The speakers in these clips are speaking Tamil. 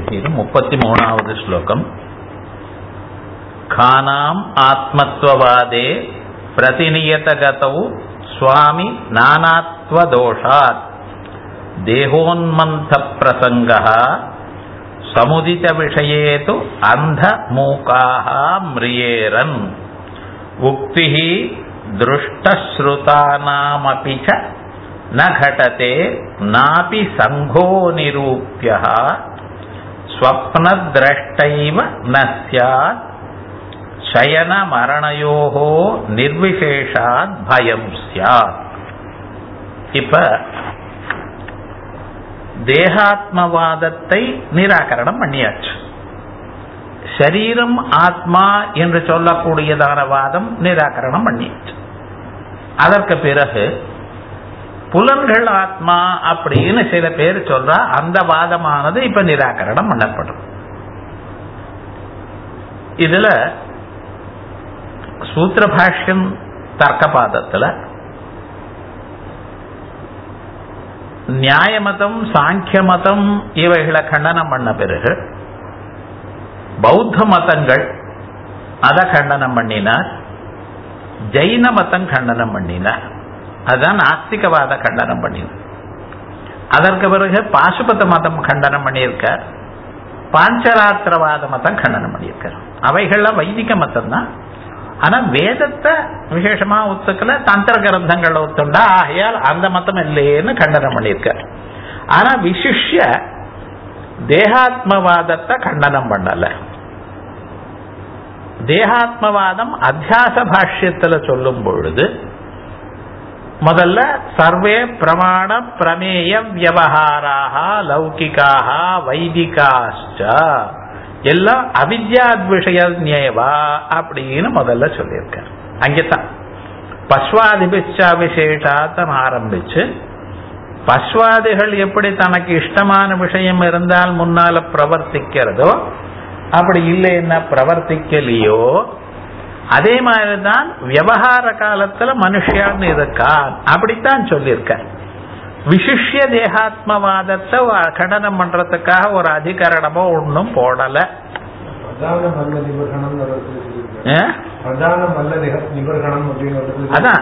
இது முப்பத்தி மூணாவது ஸ்லோகம் கானாம் ஆத்மத்வவாதே பிரதிநியதகதௌ சுவாமி நானாத்வதோஷாத் தேகோன்மந்த பிரசங்கः சமுதித விஷயே து அந்த மூகாः म्रियेरन् उक्तिः दृष्टश्रुतानामपि च न घटते नापि सङ्घो निरूप्यः स्वप्नद्रष्टैव न स्यात् शयनमरणयोः निर्विशेषात् பயம் ஸ்யாத் இப்ப தேகாத்மவாதத்தை நிராகரணம் பண்ணியாச்சு சரீரம் ஆத்மா என்று சொல்லக்கூடியதான வாதம் நிராகரணம் பண்ணியாச்சு அதற்கு பிறகு புலன்கள் ஆத்மா அப்படின்னு சில பேர் சொல்றா அந்த வாதமானது இப்ப நிராகரணம் பண்ணப்படும் இதுல சூத்திர பாஷ்யம் தர்க்கபாதத்துல நியாயமதம் சாங்கிய மதம் இவைகளை கண்டனம் பண்ண பிறகு பௌத்த மதங்கள் அதை கண்டனம் பண்ணினார் ஜெயின மதம் கண்டனம் பண்ணினார் அதுதான் நாஸ்திகவாத கண்டனம் பண்ணினார் அதற்கு பிறகு பாசுபத மதம் கண்டனம் பண்ணியிருக்கார் பாஞ்சராத்திரவாத மதம் கண்டனம் பண்ணியிருக்கார் அவைகள்லாம் வைதிக மதம் தான் ஆனா வேதத்தை விசேஷமா ஒத்துக்கல தந்திர கிரந்தங்கள் ஒத்துண்டா ஆகையால் அந்த மதம் இல்லையேன்னு கண்டனம் பண்ணியிருக்கார் ஆனா விசிஷ்ய தேகாத்மவாதத்தை கண்டனம் பண்ணல தேகாத்மவாதம் அத்தியாச பாஷ்யத்துல சொல்லும் பொழுது முதல்ல சர்வே பிரமாண பிரமேய வியவஹாராக லௌகிக்காக வைதிகாஷ்ட எல்லாம் அவித்யாத் விஷயவா அப்படின்னு முதல்ல சொல்லியிருக்கார் அங்கேதான் பஸ்வாதிபிச்சா விசேஷாத்தம் ஆரம்பிச்சு பஸ்வாதிகள் எப்படி தனக்கு இஷ்டமான விஷயம் இருந்தால் முன்னால பிரவர்த்திக்கிறதோ அப்படி இல்லைன்னா பிரவர்த்திக்கலையோ அதே மாதிரிதான் விவகார காலத்துல மனுஷன் இருக்கான் அப்படித்தான் சொல்லியிருக்க விசிஷ்ய தேகாத்மவாதத்தை கடனம் பண்றதுக்காக ஒரு அதிகரணமோ ஒன்றும் போடல அதான்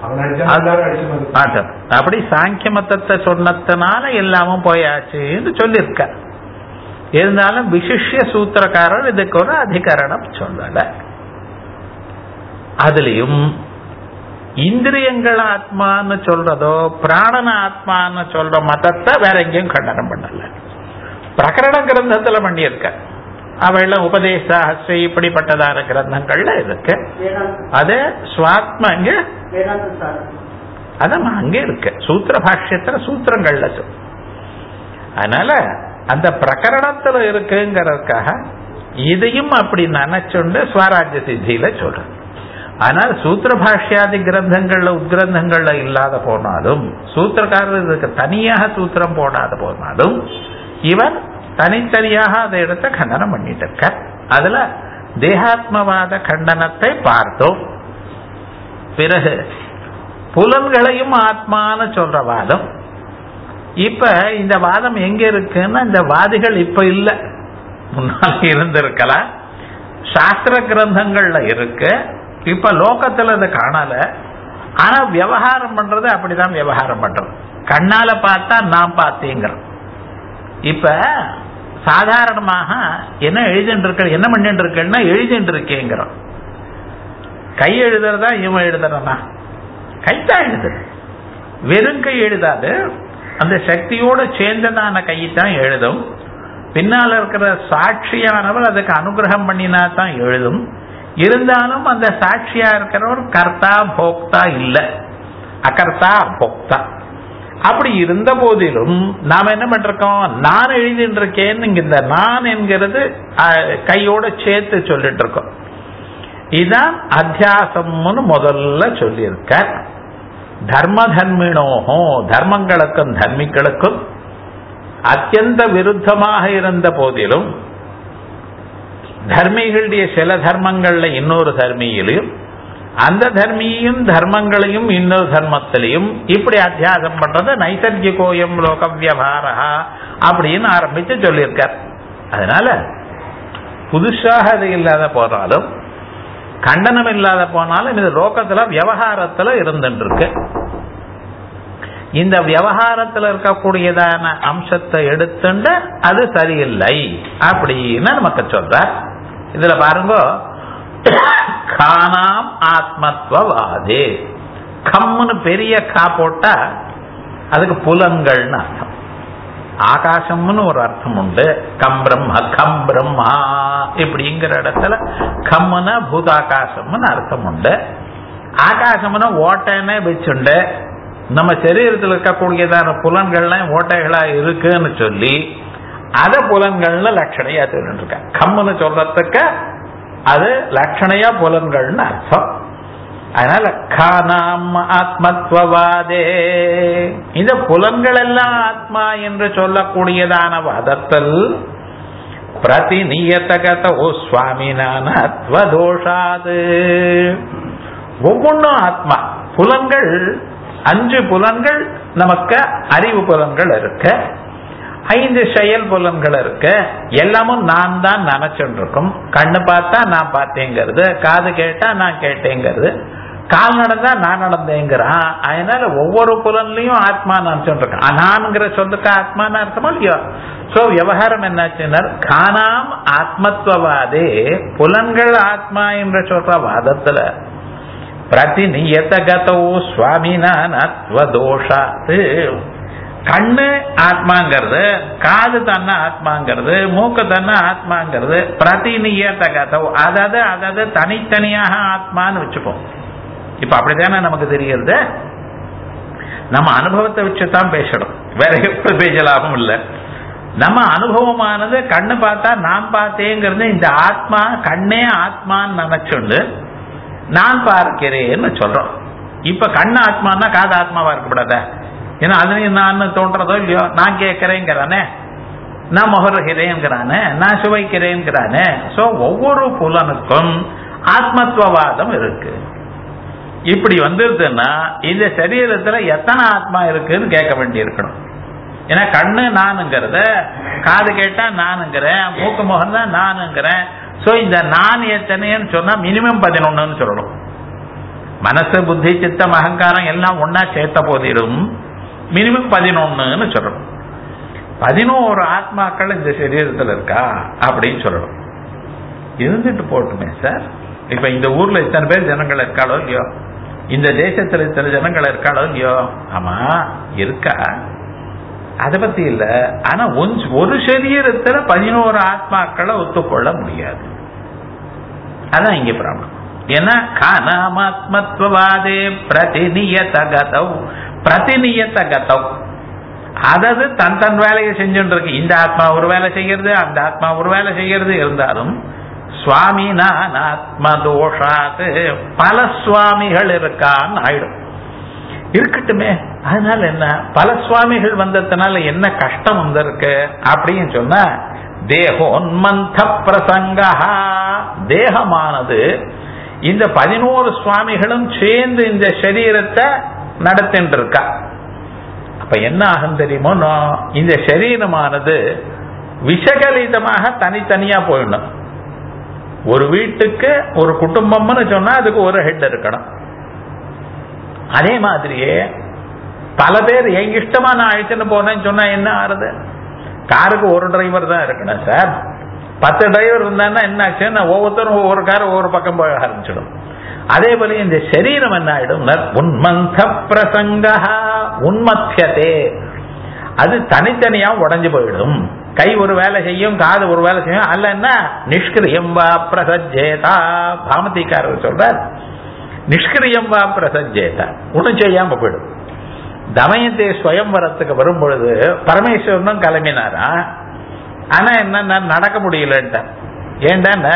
அப்படி சாங்கிய மதத்தை சொன்னதுனால எல்லாமும் போயாச்சுன்னு சொல்லியிருக்க இருந்தாலும் விசிஷ்ய சூத்திரக்காரர் இதுக்கு ஒரு அதிகரணம் சொல்லல அதுலயும் இந்திரியங்கள் ஆத்மான்னு சொல்றதோ பிராணன ஆத்மான்னு சொல்ற மதத்தை வேற எங்கேயும் கண்டனம் பண்ணல பிரகரண கிரந்தத்துல பண்ணியிருக்க அவையெல்லாம் உபதேசாஸ்திரி இப்படிப்பட்டதான கிரந்தங்கள்ல இருக்கு அது சுவாத்மா இங்க அதான் அங்க இருக்கு சூத்திர பாஷ்யத்துல சூத்திரங்கள்ல சொல் அதனால அந்த பிரகரணத்துல இருக்குங்கிறதுக்காக இதையும் அப்படி நினைச்சுண்டு ஸ்வராஜ்ய சித்தியில சொல்றேன் ஆனால் சூத்திர பாஷ்யாதி கிரந்தங்கள்ல உத்கிரந்தங்கள்ல இல்லாத போனாலும் சூத்திரக்காரர் இதுக்கு தனியாக சூத்திரம் போடாத போனாலும் இவர் தனித்தனியாக அதை எடுத்து கண்டனம் பண்ணிட்டு இருக்க அதுல தேகாத்மவாத கண்டனத்தை பார்த்தோம் பிறகு புலன்களையும் ஆத்மான்னு சொல்ற வாதம் இப்ப இந்த வாதம் எங்க இருக்குன்னா இந்த வாதிகள் இப்ப இல்ல முன்னால் இருந்திருக்கலாம் சாஸ்திர கிரந்தங்கள்ல இருக்கு இப்ப லோகத்துல அதை காணல ஆனா விவகாரம் பண்றது அப்படிதான் விவகாரம் பண்றது கண்ணால பார்த்தா நான் பார்த்தேங்கிறோம் இப்ப சாதாரணமாக என்ன எழுதிட்டு இருக்க என்ன பண்ணிட்டு இருக்கேன்னா எழுதிட்டு இருக்கேங்கிறோம் கை எழுதுறதா இவன் எழுதுறனா கைத்தான் எழுதுது வெறும் கை எழுதாது அந்த சக்தியோட சேர்ந்ததான கைத்தான் எழுதும் பின்னால இருக்கிற சாட்சியானவர் அதுக்கு அனுகிரகம் பண்ணினா தான் எழுதும் இருந்தாலும் அந்த சாட்சியா இருக்கிறவர் கர்த்தா போக்தா இல்ல அகர்த்தா போக்தா அப்படி இருந்த போதிலும் நாம என்ன பண்றோம் நான் எழுதிட்டு இருக்கேன்னு இந்த நான் என்கிறது கையோட சேர்த்து சொல்லிட்டு இருக்கோம் இதுதான் அத்தியாசம்னு முதல்ல சொல்லியிருக்க தர்ம தர்மினோகோ தர்மங்களுக்கும் தர்மிகளுக்கும் அத்தியந்த விருத்தமாக இருந்த போதிலும் தர்மிகளுடைய சில தர்மங்கள்ல இன்னொரு தர்மியிலையும் அந்த தர்மியும் தர்மங்களையும் இன்னொரு தர்மத்திலையும் இப்படி அத்தியாசம் பண்றது நைசர்கிகோயம் லோக வியவகாரா அப்படின்னு ஆரம்பிச்சு சொல்லியிருக்கார் அதனால புதுசாக அது இல்லாத போனாலும் கண்டனம் இல்லாத போனாலும் இது லோகத்துல விவகாரத்துல இருந்துட்டு இருக்கு இந்த விவகாரத்துல இருக்கக்கூடியதான அம்சத்தை எடுத்துண்டு அது சரியில்லை அப்படின்னு நமக்கு சொல்ற இதுல பாருங்க கானாம் ஆத்மத்வவாதே கம்முன்னு பெரிய கா போட்டா அதுக்கு புலன்கள்னு அர்த்தம் ஆகாசம்னு ஒரு அர்த்தம் உண்டு கம் பிரம்ம கம் பிரம்மா இப்படிங்கிற இடத்துல கம்முன பூதாகாசம்னு அர்த்தம் உண்டு ஆகாசம்னா ஓட்டைன்னே வச்சுண்டு நம்ம சரீரத்தில் இருக்கக்கூடியதான புலன்கள்லாம் ஓட்டைகளா இருக்குன்னு சொல்லி அத புலன்கள்னு லட்சணையா சொல்லிட்டு இருக்க கம்முன்னு சொல்றதுக்கு அது லட்சணையா புலன்கள்னு அர்த்தம் அதனால கானாம் ஆத்மத்வவாதே இந்த புலன்கள் எல்லாம் ஆத்மா என்று சொல்லக்கூடியதான வாதத்தில் பிரதிநியத்தகத ஓ சுவாமினான அத்வதோஷாது ஒவ்வொன்றும் ஆத்மா புலன்கள் அஞ்சு புலன்கள் நமக்கு அறிவு புலன்கள் இருக்கு ஐந்து செயல் புலன்கள் இருக்கு எல்லாமும் நான் தான் நினைச்சுட்டு இருக்கும் கண்ணு பார்த்தா நான் பார்த்தேங்கிறது காது கேட்டா நான் கேட்டேங்கிறது கால் நடந்தா நான் நடந்தேங்கிறான் அதனால ஒவ்வொரு புலன்லயும் ஆத்மா நினைச்சுட்டு இருக்கேன் நான்கிற சொல்லுக்கு ஆத்மான்னு அர்த்தமா இல்லையோ சோ விவகாரம் என்னாச்சுன்னா காணாம் ஆத்மத்துவவாதே புலன்கள் ஆத்மா என்று சொல்ற வாதத்துல பிரதிநியத்தகதோ சுவாமினாத்வதோஷாத்து கண்ணு ஆத்மாங்கிறது காது தன்ன ஆத்மாங்கிறது மூக்கு தன்ன ஆத்மாங்கிறது பிரதிநியத்தகதோ அதாவது அதாவது தனித்தனியாக ஆத்மான்னு வச்சுப்போம் இப்ப அப்படித்தானே நமக்கு தெரிகிறது நம்ம அனுபவத்தை வச்சுதான் பேசணும் வேற எப்படி பேச லாபம் இல்லை நம்ம அனுபவமானது கண்ணு பார்த்தா நான் பார்த்தேங்கிறது இந்த ஆத்மா கண்ணே ஆத்மான்னு நினைச்சுண்டு நான் பார்க்கிறேன்னு சொல்றோம் இப்ப கண்ணு ஆத்மானா காது ஆத்மாவா இருக்கக்கூடாத ஏன்னா அதுலயும் நான் தோன்றதோ இல்லையோ நான் கேட்கிறேங்கிறானே நான் முகர்கிறேங்கிறானே நான் சுவைக்கிறேங்கிறானே சோ ஒவ்வொரு புலனுக்கும் ஆத்மத்துவவாதம் இருக்கு இப்படி வந்துருதுன்னா இந்த சரீரத்துல எத்தனை ஆத்மா இருக்குன்னு கேட்க வேண்டி இருக்கணும் ஏன்னா கண்ணு நானுங்கிறத காது கேட்டா நானுங்கிறேன் மூக்கு முகம் தான் நானுங்கிறேன் சோ இந்த நான் எத்தனைன்னு சொன்னா மினிமம் பதினொன்னு சொல்லணும் மனசு புத்தி சித்தம் அகங்காரம் எல்லாம் ஒன்னா சேர்த்த போதிலும் மினிமம் பதினொன்னுன்னு சொல்லணும் பதினோரு ஆத்மாக்கள் இந்த சரீரத்தில் இருக்கா அப்படின்னு சொல்லணும் இருந்துட்டு போட்டுமே சார் இப்ப இந்த ஊர்ல இத்தனை பேர் ஜனங்கள் இருக்காளோ இல்லையோ இந்த தேசத்துல இத்தனை ஜனங்கள் இருக்காளோ இல்லையோ ஆமா இருக்கா அதை பத்தி இல்ல ஆனா ஒரு சரீரத்துல பதினோரு ஆத்மாக்களை ஒத்துக்கொள்ள முடியாது அதான் இங்க பிராமணம் ஏன்னா காணாமாத்மத்வவாதே பிரதிநியத கதவ் பிரதிநியத கதவ் அதாவது தன் தன் வேலையை செஞ்சுட்டு இருக்கு இந்த ஆத்மா ஒரு வேலை செய்யறது அந்த ஆத்மா ஒரு வேலை செய்யறது இருந்தாலும் சுவாமி நான் ஆத்ம தோஷாத்து பல சுவாமிகள் இருக்கான்னு ஆயிடும் இருக்கட்டுமே அதனால என்ன பல சுவாமிகள் வந்ததுனால என்ன கஷ்டம் வந்திருக்கு அப்படின்னு சொன்னா தேகோன்மந்த பிரசங்கா தேகமானது இந்த பதினோரு சுவாமிகளும் சேர்ந்து இந்த சரீரத்தை நடத்தின்னு இருக்கா அப்ப என்ன ஆகும் தெரியுமோ இந்த சரீரமானது விஷகலிதமாக தனித்தனியா போயிடணும் ஒரு வீட்டுக்கு ஒரு குடும்பம்னு சொன்னா அதுக்கு ஒரு ஹெட் இருக்கணும் அதே மாதிரியே பல பேர் எங்க இஷ்டமா நான் அழைச்சுன்னு போனேன்னு சொன்னா என்ன ஆறுது காருக்கு ஒரு டிரைவர் தான் இருக்கணும் சார் பத்து டிரைவர் இருந்தான்னா என்ன ஆச்சுன்னா ஒவ்வொருத்தரும் ஒவ்வொரு கார் ஒவ்வொரு பக்கம் போக ஆரம்பிச்சிடும் அதே போல இந்த சரீரம் என்ன ஆயிடும் உன்மந்த பிரசங்கா உன்மத்தியதே அது தனித்தனியா உடஞ்சு போயிடும் கை ஒரு வேலை செய்யும் காது ஒரு வேலை செய்யும் அல்லன்னா நிஷ்கிரியம் வா பிரசஜேதா பாமதிக்காரர் சொல்றார் நிஷ்கிரியம் வா பிரசஜேதா ஒன்றும் செய்யாம போயிடும் தமயத்தை ஸ்வயம்வரத்துக்கு வரும் பொழுது பரமேஸ்வரனும் கிளம்பினாரா ஆனா என்ன நடக்க முடியலன்ட்ட ஏண்டா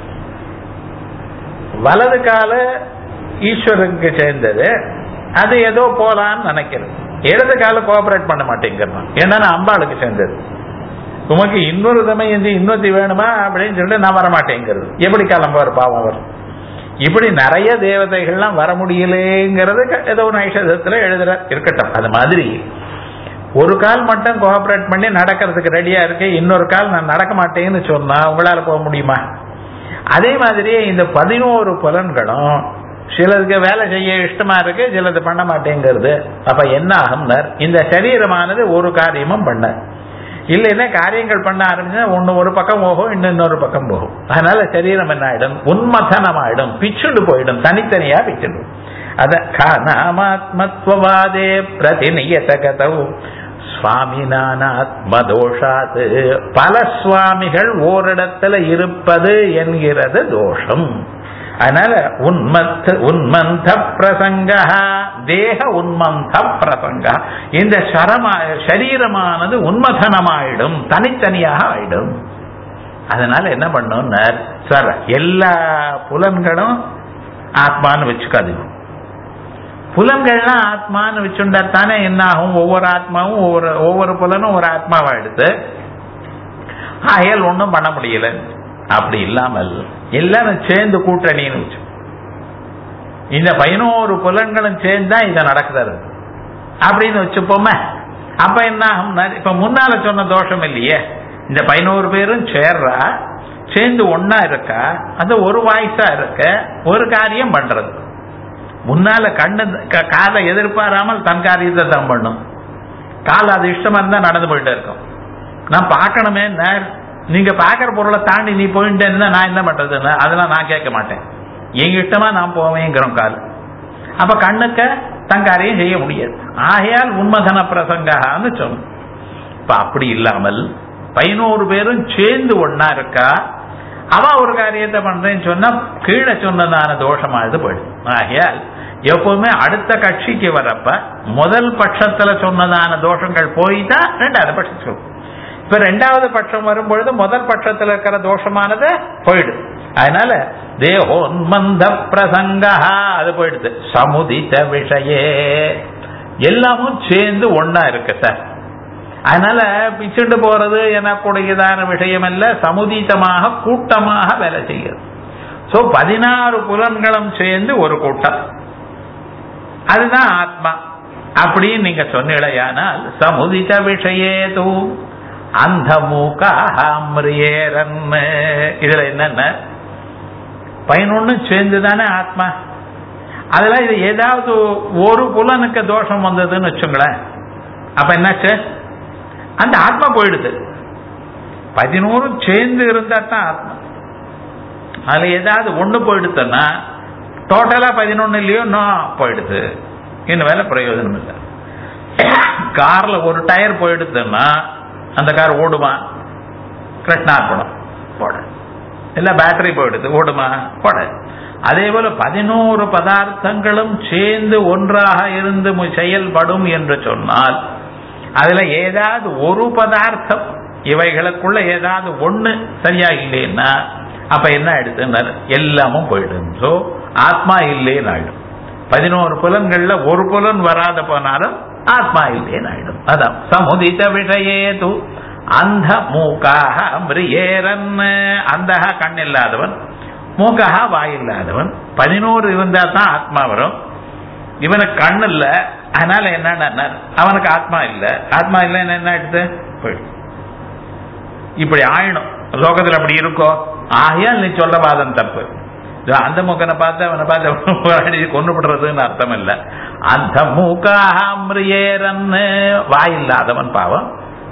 வலது கால ஈஸ்வரனுக்கு சேர்ந்தது அது ஏதோ போலான்னு நினைக்கிறது இடது கால கோஆபரேட் பண்ண மாட்டேங்கிறது ஏன்னா அம்பாளுக்கு சேர்ந்தது உமக்கு இன்னொரு தமையந்தி இன்னொருத்தி வேணுமா அப்படின்னு சொல்லிட்டு நான் வரமாட்டேங்கிறது எப்படி கிளம்புவார் பாவம் அவர் இப்படி நிறைய தேவதைகள்லாம் வர முடியலேங்கிறது ஏதோ ஒரு ஐஷதத்துல எழுதுற இருக்கட்டும் அது மாதிரி ஒரு கால் மட்டும் கோஆபரேட் பண்ணி நடக்கிறதுக்கு ரெடியா இருக்கு இன்னொரு கால் நான் நடக்க மாட்டேன்னு சொன்னா உங்களால போக முடியுமா அதே மாதிரியே இந்த பதினோரு புலன்களும் சிலதுக்கு வேலை செய்ய இஷ்டமா இருக்கு சிலது பண்ண மாட்டேங்கிறது அப்ப என்ன ஆகும்னர் இந்த சரீரமானது ஒரு காரியமும் பண்ண இல்லைன்னா காரியங்கள் பண்ண ஆரம்பிச்சா ஒண்ணு ஒரு பக்கம் போகும் இன்னும் இன்னொரு பக்கம் போகும் அதனால சரீரம் என்ன ஆயிடும் உன்மதனமாயிடும் பிச்சுண்டு போயிடும் தனித்தனியா பிச்சுண்டு அத காணாமாத்மத்வவாதே பிரதிநியதகதவு சுவாமினானாத்மதோஷாத் பல சுவாமிகள் ஓரிடத்துல இருப்பது என்கிறது தோஷம் அதனால உன்மத்த உன்மந்த பிரசங்க தேக உன்மந்த பிரசங்க இந்த சரமா சரீரமானது உன்மதனமாயிடும் தனித்தனியாக ஆயிடும் அதனால என்ன பண்ணும் சார் எல்லா புலன்களும் ஆத்மான்னு வச்சுக்காதீங்க புலன்கள்லாம் ஆத்மான்னு வச்சுட்டா தானே என்ன ஆகும் ஒவ்வொரு ஆத்மாவும் ஒவ்வொரு ஒவ்வொரு புலனும் ஒரு ஆத்மாவா எடுத்து ஆயல் ஒன்றும் பண்ண முடியல அப்படி இல்லாமல் எல்லாரும் சேர்ந்து கூட்டணின்னு வச்சு இந்த பதினோரு புலன்களும் சேர்ந்தா இதை நடக்குது அப்படின்னு வச்சுப்போமே அப்ப என்ன ஆகும் இப்ப முன்னால சொன்ன தோஷம் இல்லையே இந்த பதினோரு பேரும் சேர்றா சேர்ந்து ஒன்னா இருக்கா அது ஒரு வாய்ஸா இருக்க ஒரு காரியம் பண்றது முன்னால கண்ணு காலை எதிர்பாராமல் தன் காரியத்தை தான் பண்ணும் கால் அது இஷ்டமா இருந்தா நடந்து போயிட்டு இருக்கும் நான் பார்க்கணுமே நீங்க பாக்குற பொருளை தாண்டி நீ போயிட்டு இருந்தா நான் என்ன பண்றதுன்னு அதெல்லாம் நான் கேட்க மாட்டேன் எங்க இஷ்டமா நான் போவேங்கிறோம் கால் அப்ப கண்ணுக்க தன் காரியம் செய்ய முடியாது ஆகையால் உண்மதன பிரசங்கான்னு சொல்லும் இப்ப அப்படி இல்லாமல் பதினோரு பேரும் சேர்ந்து ஒன்னா இருக்கா அவ ஒரு காரியத்தை பண்றேன்னு சொன்னா கீழே சொன்னதான தோஷமானது போயிடும் ஆகையால் எப்பவுமே அடுத்த கட்சிக்கு வரப்ப முதல் பட்சத்துல சொன்னதான தோஷங்கள் போய்தான் ரெண்டாவது பட்சம் சொல்லும் இப்ப ரெண்டாவது பட்சம் வரும்பொழுது முதல் பட்சத்துல இருக்கிற தோஷமானது போயிடுது அதனால தேகோன்மந்த பிரசங்கா அது போயிடுது சமுதித்த விஷயே எல்லாமும் சேர்ந்து ஒன்னா இருக்கு சார் அதனால பிச்சுண்டு போறது எனக்கூடியதான விஷயம் அல்ல சமுதீதமாக கூட்டமாக வேலை செய்கிறது சோ பதினாறு புலன்களும் சேர்ந்து ஒரு கூட்டம் அதுதான் ஆத்மா அப்படின்னு நீங்க சொன்னீழையானால் சமுதித விஷயே தூ அந்த மூக்காமிரியேரன் இதுல என்னென்ன பதினொன்னு சேர்ந்து தானே ஆத்மா அதுல இது ஏதாவது ஒரு புலனுக்கு தோஷம் வந்ததுன்னு வச்சுங்களேன் அப்ப என்னாச்சு அந்த ஆத்மா போயிடுது பதினோரும் சேர்ந்து இருந்தா தான் ஆத்மா அதுல ஏதாவது ஒண்ணு போயிடுதுன்னா டோட்டலா பதினொன்னு இல்லையோ இன்னும் போயிடுது இன்னும் வேலை பிரயோஜனம் இல்லை கார்ல ஒரு டயர் போயிடுதுன்னா அந்த கார் ஓடுமா கிருஷ்ணார்பணம் போட இல்ல பேட்டரி போயிடுது ஓடுமா போட அதே போல பதினோரு பதார்த்தங்களும் சேர்ந்து ஒன்றாக இருந்து செயல்படும் என்று சொன்னால் அதுல ஏதாவது ஒரு பதார்த்தம் இவைகளுக்குள்ள ஏதாவது ஒண்ணு சரியா இல்லைன்னா அப்ப என்ன ஆயிடுது எல்லாமும் போயிடும் சோ ஆத்மா இல்லேன்னு ஆயிடும் பதினோரு புலன்கள்ல ஒரு புலன் வராத போனாலும் ஆத்மா இல்லேன்னு ஆயிடும் அதான் சமுதித விஷயே தூ அந்த மூக்காக மிரியேரன் அந்த கண் இல்லாதவன் மூக்காக வாய் இல்லாதவன் பதினோரு இருந்தா தான் ஆத்மா வரும் இவனுக்கு கண் இல்ல அதனால என்ன அவனுக்கு ஆத்மா இல்ல ஆத்மா இல்ல என்ன எடுத்து போயிடும் இப்படி ஆயிடும் லோகத்துல அப்படி இருக்கோ ஆகையால் நீ சொல்ற வாதம் தப்பு அந்த மூக்கனை பார்த்து அவனை பார்த்து கொண்டு விடுறதுன்னு அர்த்தம் இல்ல அந்த மூக்காமிரியேரன்னு வாய் இல்லாதவன் பாவம்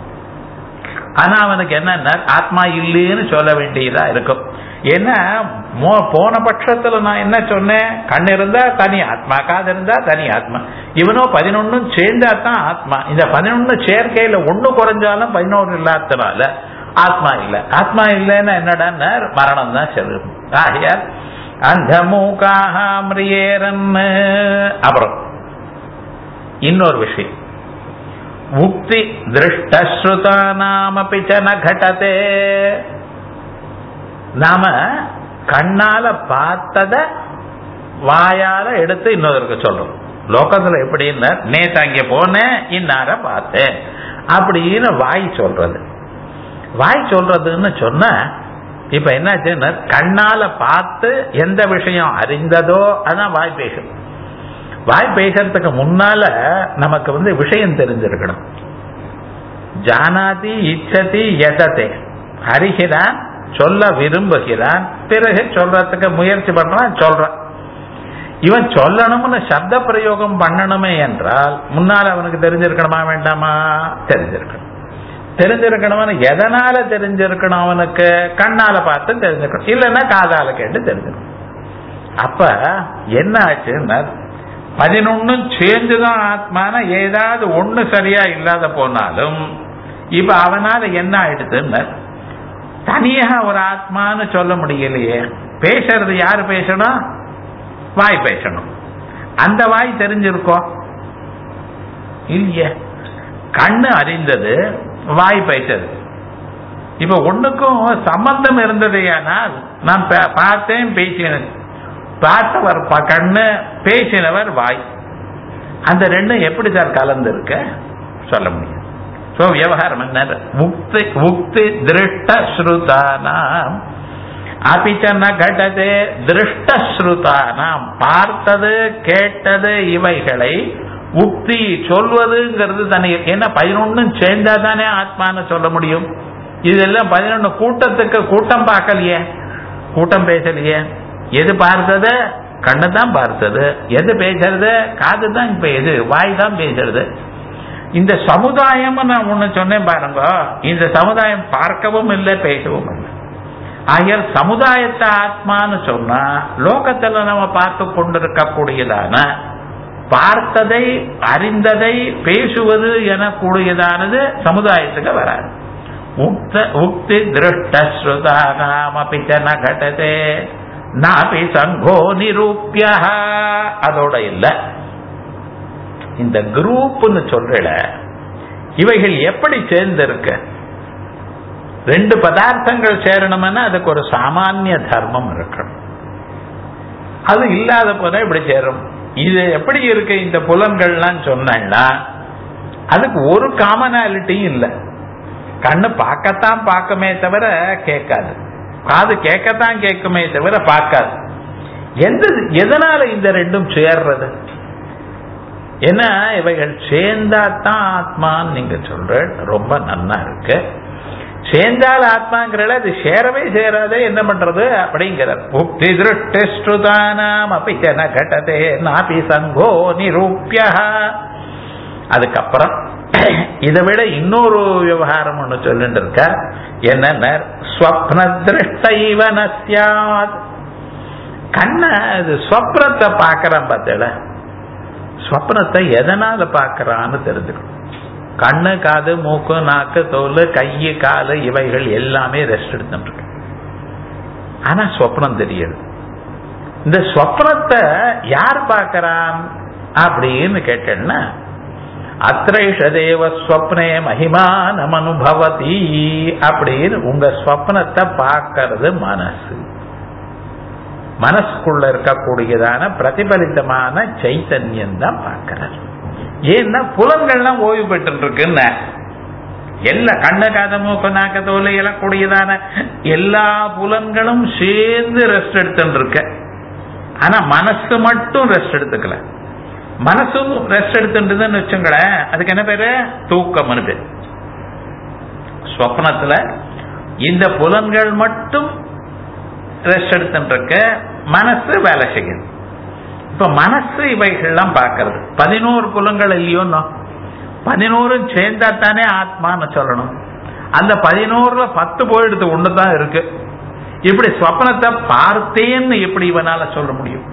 ஆனா அவனுக்கு என்ன ஆத்மா இல்லைன்னு சொல்ல வேண்டியதா இருக்கும் ஏன்னா போன பட்சத்துல நான் என்ன சொன்னேன் கண் இருந்தா தனி ஆத்மா காது இருந்தா தனி ஆத்மா இவனோ பதினொன்னும் சேர்ந்தா தான் ஆத்மா இந்த பதினொன்னு சேர்க்கையில ஒண்ணு குறைஞ்சாலும் பதினோரு இல்லாதனால ஆத்மா இல்ல ஆத்மா இல்லைன்னா என்னடா மரணம் தான் செல்லும் ஆகையால் அந்த மூக்காக மிரியேரன் அப்புறம் இன்னொரு விஷயம் முக்தி திருஷ்டஸ்ருதா நாம ந கடதே நாம கண்ணால பார்த்தத வாயால எடுத்து இன்னொருக்கு சொல்றோம் லோகத்துல எப்படின்னா நேத்து அங்க போனேன் இன்னார பார்த்தேன் அப்படின்னு வாய் சொல்றது வாய் சொல்றதுன்னு சொன்ன இப்ப என்னாச்சுன்னா கண்ணால பார்த்து எந்த விஷயம் அறிந்ததோ அதான் வாய் பேசும் வாய் பேசுறதுக்கு முன்னால நமக்கு வந்து விஷயம் தெரிஞ்சிருக்கணும் ஜானாதி இச்சதி எததே அறிகிறான் சொல்ல விரும்புகிறான் பிறகு சொல்றதுக்கு முயற்சி பண்றான் சொல்றான் இவன் சொல்லணும்னு சப்த பிரயோகம் பண்ணணுமே என்றால் முன்னால் அவனுக்கு தெரிஞ்சிருக்கணுமா வேண்டாமா தெரிஞ்சிருக்கணும் தெரிஞ்சிருக்கணும்னு எதனால தெரிஞ்சிருக்கணும் அவனுக்கு கண்ணால பார்த்து தெரிஞ்சிருக்கணும் இல்லைன்னா காதால கேட்டு தெரிஞ்சிருக்கணும் அப்ப என்ன ஆச்சுன்னா பதினொன்னும் சேர்ந்துதான் ஆத்மான ஏதாவது ஒண்ணு சரியா இல்லாத போனாலும் இப்ப அவனால என்ன ஆயிடுதுன்னு தனியா ஒரு ஆத்மான்னு சொல்ல முடியலையே பேசுறது யாரு பேசணும் வாய் பேசணும் அந்த வாய் தெரிஞ்சிருக்கோம் இல்லையே கண்ணு அறிந்தது வாய் பேசது இப்ப ஒண்ணுக்கும் சம்பந்தம் இருந்ததையானால் நான் பா- பார்த்தேன் பேசினேன் பார்த்தவர் ப- கண்ணு பேசினவர் வாய் அந்த ரெண்டும் எப்படி சார் கலந்து இருக்க சொல்ல முடியும் சோ விவகாரம் என்ன முக்தி முக்தி திருஷ்ட ஸ்ருதானாம் அபிச்சன கடதே திருஷ்ட ஸ்ருதானாம் பார்த்தது கேட்டது இவைகளை உக்தி சொல்வதுங்கிறது தனி ஏன்னா பதினொன்னும் சேர்ந்தா தானே ஆத்மான்னு சொல்ல முடியும் இதெல்லாம் பதினொன்னு கூட்டத்துக்கு கூட்டம் பார்க்கலையே கூட்டம் பேசலையே எது பார்த்தது கண்ணு தான் பார்த்தது எது பேசுறது காது தான் இப்ப எது வாய் தான் பேசுறது இந்த சமுதாயம் நான் ஒண்ணு சொன்னேன் பாருங்க இந்த சமுதாயம் பார்க்கவும் இல்லை பேசவும் இல்லை ஆகியால் சமுதாயத்தை ஆத்மான்னு சொன்னா லோகத்துல நம்ம பார்த்து கொண்டிருக்கக்கூடியதான பார்த்ததை அறிந்ததை பேசுவது எனக்கூடியதானது சமுதாயத்துக்கு வராது உக்த உக்தி திருஷ்டஸ்ருதானாமபி ஜன கடதே நாபி சங்கோ நிரூபிய அதோட இல்ல இந்த குரூப்னு சொல்றல இவைகள் எப்படி சேர்ந்திருக்க ரெண்டு பதார்த்தங்கள் சேரணும்னா அதுக்கு ஒரு சாமானிய தர்மம் இருக்கணும் அது இல்லாத போத இப்படி சேரும் இது எப்படி இருக்கு இந்த புலன்கள்லாம் சொன்னா அதுக்கு ஒரு காமனாலிட்டியும் இல்லை கண்ணு பார்க்கத்தான் பார்க்குமே தவிர கேட்காது காது கேட்கத்தான் கேட்குமே தவிர பார்க்காது எந்த எதனால இந்த ரெண்டும் சேர்றது ஏன்னா இவைகள் சேர்ந்தா தான் ஆத்மான்னு நீங்க சொல்ற ரொம்ப நன்னா இருக்கு சேர்ந்தால் ஆத்மாங்கிறல அது சேரவே சேராதே என்ன பண்றது அப்படிங்கிறார் உக்தி திருஷ்டிஸ்ருதானாம் அபிச்சன கடதே நாபி சங்கோ நிரூபியா அதுக்கப்புறம் இதை விட இன்னொரு விவகாரம் ஒண்ணு சொல்லிட்டு இருக்க என்ன ஸ்வப்ன திருஷ்டைவ நசியாத் கண்ண அது ஸ்வப்னத்தை பார்க்கறான் பார்த்தல ஸ்வப்னத்தை எதனால பார்க்கறான்னு தெரிஞ்சுக்கணும் கண்ணு காது மூக்கு நாக்கு தோல் கையு காலு இவைகள் எல்லாமே ரெஸ்ட் எடுத்துட்டு இருக்கு ஆனா ஸ்வப்னம் தெரியுது இந்த ஸ்வப்னத்தை யார் பார்க்கறான் அப்படின்னு கேட்டேன்னா அத்ரைஷ தேவ ஸ்வப்னே மகிமானம் அனுபவதி அப்படின்னு உங்க ஸ்வப்னத்தை பார்க்கறது மனசு மனசுக்குள்ள இருக்கக்கூடியதான பிரதிபலித்தமான சைத்தன்யம் தான் பார்க்கிறார் ஏன்னா புலன்கள்லாம் ஓய்வு பெற்று இருக்குன்னு எல்லா கண்ணு காத மூக்கு நாக்க தோல் எழக்கூடியதான எல்லா புலன்களும் சேர்ந்து ரெஸ்ட் எடுத்துட்டு இருக்க ஆனா மனசு மட்டும் ரெஸ்ட் எடுத்துக்கல மனசும் ரெஸ்ட் எடுத்துட்டுதுன்னு வச்சுங்களேன் அதுக்கு என்ன பேரு தூக்கம்னு பேரு ஸ்வப்னத்துல இந்த புலன்கள் மட்டும் ரெஸ்ட் எடுத்துட்டு இருக்க மனசு வேலை செய்யுது இப்ப மனசு இவைகள்லாம் பார்க்கறது பதினோரு புலங்கள் இல்லையோன்னோ பதினோரும் சேர்ந்தா தானே ஆத்மான்னு சொல்லணும் அந்த பதினோருல பத்து போயிடுது ஒண்ணுதான் இருக்கு இப்படி ஸ்வப்னத்தை பார்த்தேன்னு எப்படி இவனால சொல்ல முடியும்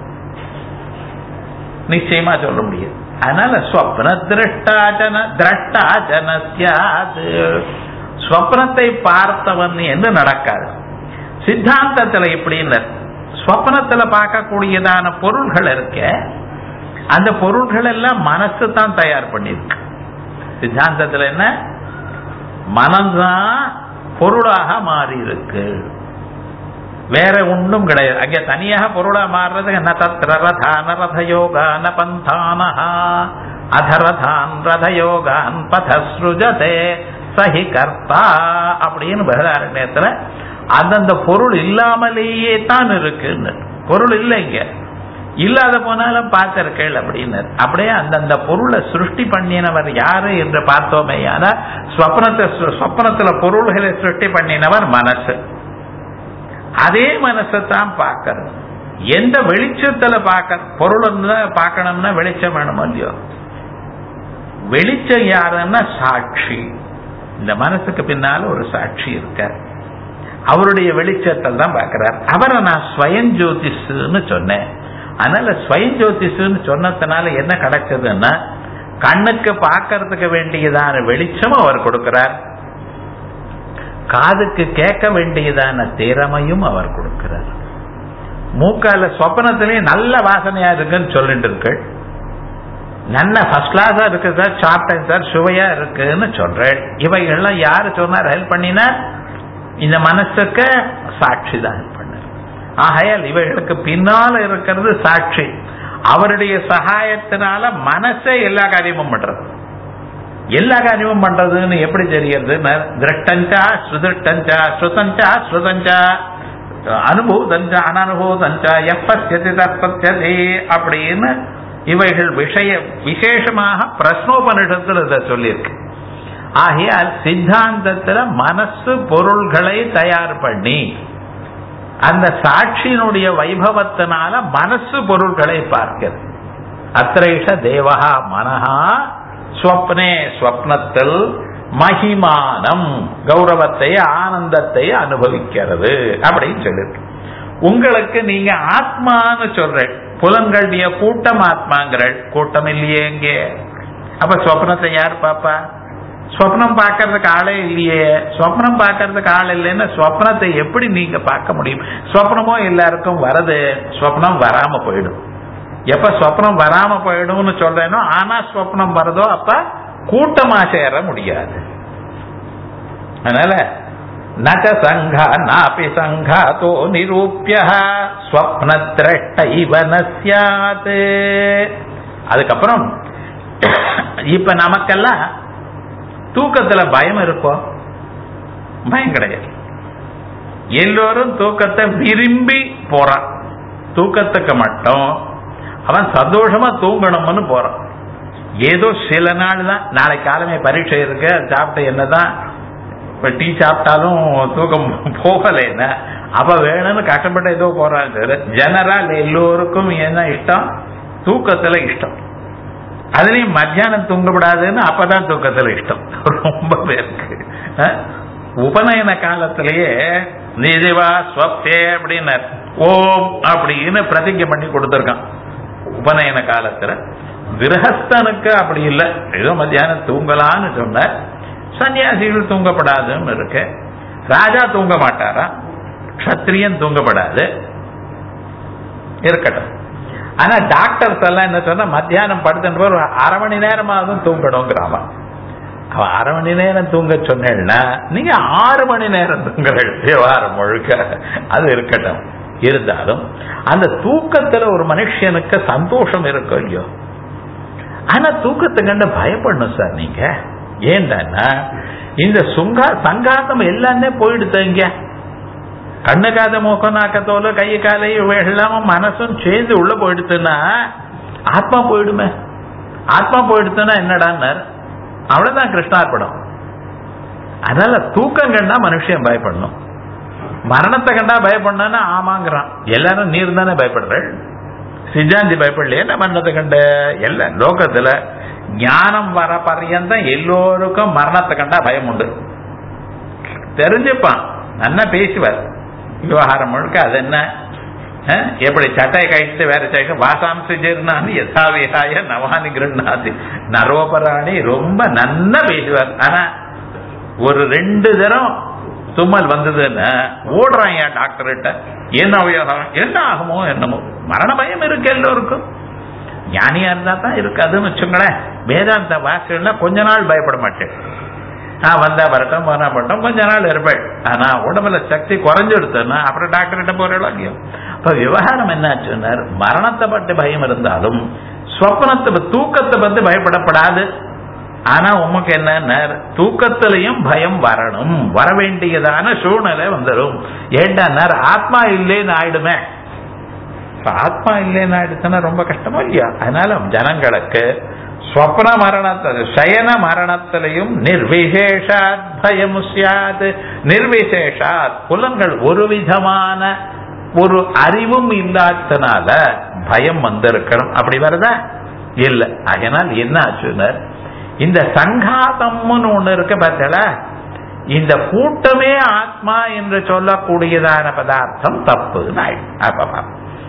நிச்சயமா சொல்ல முடியும் அதனால ஸ்வப்ன திருஷ்டாச்சன திரஷ்டாச்சன சியாது ஸ்வப்னத்தை பார்த்தவன் என்று நடக்காது சித்தாந்தத்துல எப்படின்னு ஸ்வப்னத்துல பார்க்கக்கூடியதான பொருள்கள் இருக்க அந்த பொருள்கள் எல்லாம் மனசு தான் தயார் பண்ணிருக்கு சித்தாந்தத்துல என்ன மனம்தான் பொருளாக மாறி இருக்கு வேற ஒன்றும் கிடையாது அங்க தனியாக பொருளா மாறுறது ந தத்ர ரதான ரதயோகான பந்தானஹா அதரதான் ரதயோகான் பதஸ்ருஜதே சஹி கர்த்தா அப்படின்னு பகதாரண்யத்துல அந்தந்த பொருள் இல்லாமலேயே தான் இருக்குன்னு பொருள் இல்லைங்க இல்லாத போனாலும் பார்த்திருக்கேள் அப்படின்னு அப்படியே அந்தந்த பொருளை சிருஷ்டி பண்ணினவர் யாரு என்று பார்த்தோமே ஆனா ஸ்வப்னத்தை ஸ்வப்னத்துல பொருள்களை சிருஷ்டி பண்ணினவர் மனசு அதே மனசை தான் பார்க்கறது எந்த வெளிச்சத்துல பார்க்க பொருள் பார்க்கணும்னா வெளிச்சம் வேணும் இல்லையோ வெளிச்சம் யாருன்னா சாட்சி இந்த மனசுக்கு பின்னால ஒரு சாட்சி இருக்கார் அவருடைய வெளிச்சத்தில் தான் பார்க்கிறார் அவரை நான் ஸ்வயம் ஜோதிஷுன்னு சொன்னேன் அதனால ஸ்வயம் ஜோதிஷுன்னு சொன்னதுனால என்ன கிடைச்சதுன்னா கண்ணுக்கு பார்க்கறதுக்கு வேண்டியதான வெளிச்சம் அவர் கொடுக்கிறார் காதுக்கு கேட்க வேண்டியதான திறமையும் அவர் கொடுக்கிறார் மூக்கால சொப்பனத்திலேயே நல்ல வாசனையா இருக்குன்னு சொல்லிட்டு இருக்கு நல்ல ஃபர்ஸ்ட் கிளாஸா இருக்கு சார் சாப்பிட்டேன் சார் சுவையா இருக்குன்னு சொல்றேன் இவைகள்லாம் யாரு சொன்னார் ஹெல்ப் பண்ணினா இந்த மனசுக்கு சாட்சி தான் ஹெல்ப் பண்ணார் ஆகையால் இவைகளுக்கு பின்னால இருக்கிறது சாட்சி அவருடைய சகாயத்தினால மனசே எல்லா காரியமும் பண்றது எல்லா காரியமும் பண்றதுன்னு எப்படி தெரியறது திருஷ்டஞ்சா சுதிருஷ்டஞ்சா ஸ்ருதஞ்சா ஸ்ருதஞ்சா அனுபூதஞ்சா அனனுபூதஞ்சா எப்பத்தியதி தற்பத்தியதி அப்படின்னு இவைகள் விஷய விசேஷமாக பிரஸ்னோபனிஷத்தில் இதை சொல்லியிருக்கு ஆகையால் சித்தாந்தத்துல மனசு பொருள்களை தயார் பண்ணி அந்த சாட்சியினுடைய வைபவத்தினால மனசு பொருள்களை பார்க்கிறது அத்திரைஷ தேவகா மனஹா ஸ்வப்னே ஸ்வப்னத்தில் மகிமானம் கௌரவத்தை ஆனந்தத்தை அனுபவிக்கிறது அப்படின்னு சொல்லிருக்கு உங்களுக்கு நீங்க ஆத்மான்னு சொல்றேன் புலன்களுடைய கூட்டம் ஆத்மாங்கிறள் கூட்டம் இல்லையே இங்கே அப்ப ஸ்வப்னத்தை யார் பாப்பா ஸ்வப்னம் பார்க்கறதுக்கு ஆளே இல்லையே ஸ்வப்னம் பார்க்கறதுக்கு ஆள் இல்லைன்னா ஸ்வப்னத்தை எப்படி நீங்க பார்க்க முடியும் ஸ்வப்னமோ எல்லாருக்கும் வரது ஸ்வப்னம் வராம போயிடும் எப்ப ஸ்வப்னம் வராம போயிடும்னு சொல்றேனோ ஆனா ஸ்வப்னம் வருதோ அப்ப கூட்டமா சேர முடியாது அதனால நச்ச சங்கா நாபி சங்காத்தோ நிரூபிய ஸ்வப்ன திரட்ட இவனசியாத் அதுக்கப்புறம் இப்ப நமக்கெல்லாம் தூக்கத்துல பயம் இருக்கோ பயம் கிடையாது எல்லோரும் தூக்கத்தை விரும்பி போறான் தூக்கத்துக்கு மட்டும் அவன் சந்தோஷமா தூங்கணும்னு போறான் ஏதோ சில நாள் தான் நாளைக்கு காலமே பரீட்சை இருக்கு சாப்பிட்ட என்னதான் இப்ப டீ சாப்பிட்டாலும் தூக்கம் போகலைன்னா அப்ப வேணும்னு கஷ்டப்பட்டு ஏதோ போறாங்க ஜெனரல் எல்லோருக்கும் என்ன இஷ்டம் தூக்கத்துல இஷ்டம் அதுலயும் மத்தியானம் தூங்கப்படாதுன்னு அப்பதான் தூக்கத்துல இஷ்டம் ரொம்ப பேருக்கு உபநயன காலத்திலேயே நிதிவா ஸ்வப்தே அப்படின்னார் ஓம் அப்படின்னு பிரதிஜை பண்ணி கொடுத்துருக்கான் உபநயன காலத்துல கிரகஸ்தனுக்கு அப்படி இல்லை ஏதோ மத்தியானம் தூங்கலான்னு சொன்னார் சன்னியாசிகள் தூங்கப்படாதுன்னு இருக்கு ராஜா தூங்க மாட்டாரா கத்திரியன் தூங்கப்படாது இருக்கட்டும் ஆனா டாக்டர்ஸ் எல்லாம் என்ன சொன்னா மத்தியானம் படுத்துட்டு ஒரு அரை மணி நேரமாவது தூங்கணுங்கிறாம அவன் அரை மணி நேரம் தூங்க சொன்னேன்னா நீங்க ஆறு மணி நேரம் தூங்குற விவகாரம் முழுக்க அது இருக்கட்டும் இருந்தாலும் அந்த தூக்கத்துல ஒரு மனுஷனுக்கு சந்தோஷம் இருக்கும் இல்லையோ ஆனா தூக்கத்தை கண்டு பயப்படணும் சார் நீங்க ஏன்டா இந்த சுங்கா சங்காத்தம் எல்லாமே போயிடுது இங்க கண்ணு காத மூக்கம் நாக்கத்தோல கை காலை எல்லாம மனசும் சேர்ந்து உள்ள போயிடுத்துன்னா ஆத்மா போயிடுமே ஆத்மா போயிடுத்துன்னா என்னடான்னார் அவ்வளவுதான் கிருஷ்ணார்ப்பணம் அதனால தூக்கம் கண்டா மனுஷன் பயப்படணும் மரணத்தை கண்டா பயப்படணும்னா ஆமாங்கிறான் எல்லாரும் நீர் தானே பயப்படுற சிஜாந்தி பயப்படலையே மரணத்தை கண்ட எல்லா லோகத்துல ஞானம் வர பர்யந்தம் எல்லோருக்கும் மரணத்தை கண்டா பயம் உண்டு தெரிஞ்சுப்பான் நல்லா பேசுவார் விவகாரம் முழுக்க அது என்ன எப்படி சட்டையை கழித்து வேற சட்டை வாசாம்ச ஜீர்ணானி யதாவிகாய நவானி கிருண்ணாதி நரோபராணி ரொம்ப நல்லா பேசுவார் ஆனா ஒரு ரெண்டு தரம் தும்மல் வந்ததுன்னா ஓடுறான் என் டாக்டர்கிட்ட என்ன விவகாரம் என்ன ஆகுமோ என்னமோ மரண பயம் இருக்கு எல்லோருக்கும் ஞானியா இருந்தா தான் இருக்காதுன்னு வச்சுங்களேன் வேதாந்த வாக்குன்னா கொஞ்ச நாள் பயப்பட மாட்டேன் நான் வந்தா வரட்டும் போனா பட்டம் கொஞ்ச நாள் இருப்பேன் ஆனா உடம்புல சக்தி குறைஞ்சிடுத்துன்னா அப்புறம் டாக்டர்கிட்ட போறோம் இல்லையோ இப்ப விவகாரம் என்னாச்சுன்னார் மரணத்தை பற்றி பயம் இருந்தாலும் ஸ்வப்னத்தை தூக்கத்தை பத்தி பயப்படப்படாது ஆனா உமக்கு என்ன தூக்கத்திலையும் பயம் வரணும் வர வேண்டியதான சூழ்நிலை வந்துடும் ஏண்டானார் ஆத்மா இல்லேன்னு ஆயிடுமே இப்ப ஆத்மா இல்லைன்னா எடுத்தனா ரொம்ப கஷ்டமா இல்லையா அதனால ஜனங்களுக்கு ஸ்வப்ன மரணத்தில் சயன மரணத்திலையும் நிர்விசேஷாத் பயம் சியாத் நிர்விசேஷாத் புலன்கள் ஒரு விதமான ஒரு அறிவும் இல்லாதனால பயம் வந்திருக்கணும் அப்படி வருதா இல்ல அதனால் என்ன ஆச்சுன்னு இந்த சங்காதம்னு ஒண்ணு இருக்கு பார்த்தல இந்த கூட்டமே ஆத்மா என்று சொல்லக்கூடியதான பதார்த்தம் தப்புன்னு ஆயிடும் அப்ப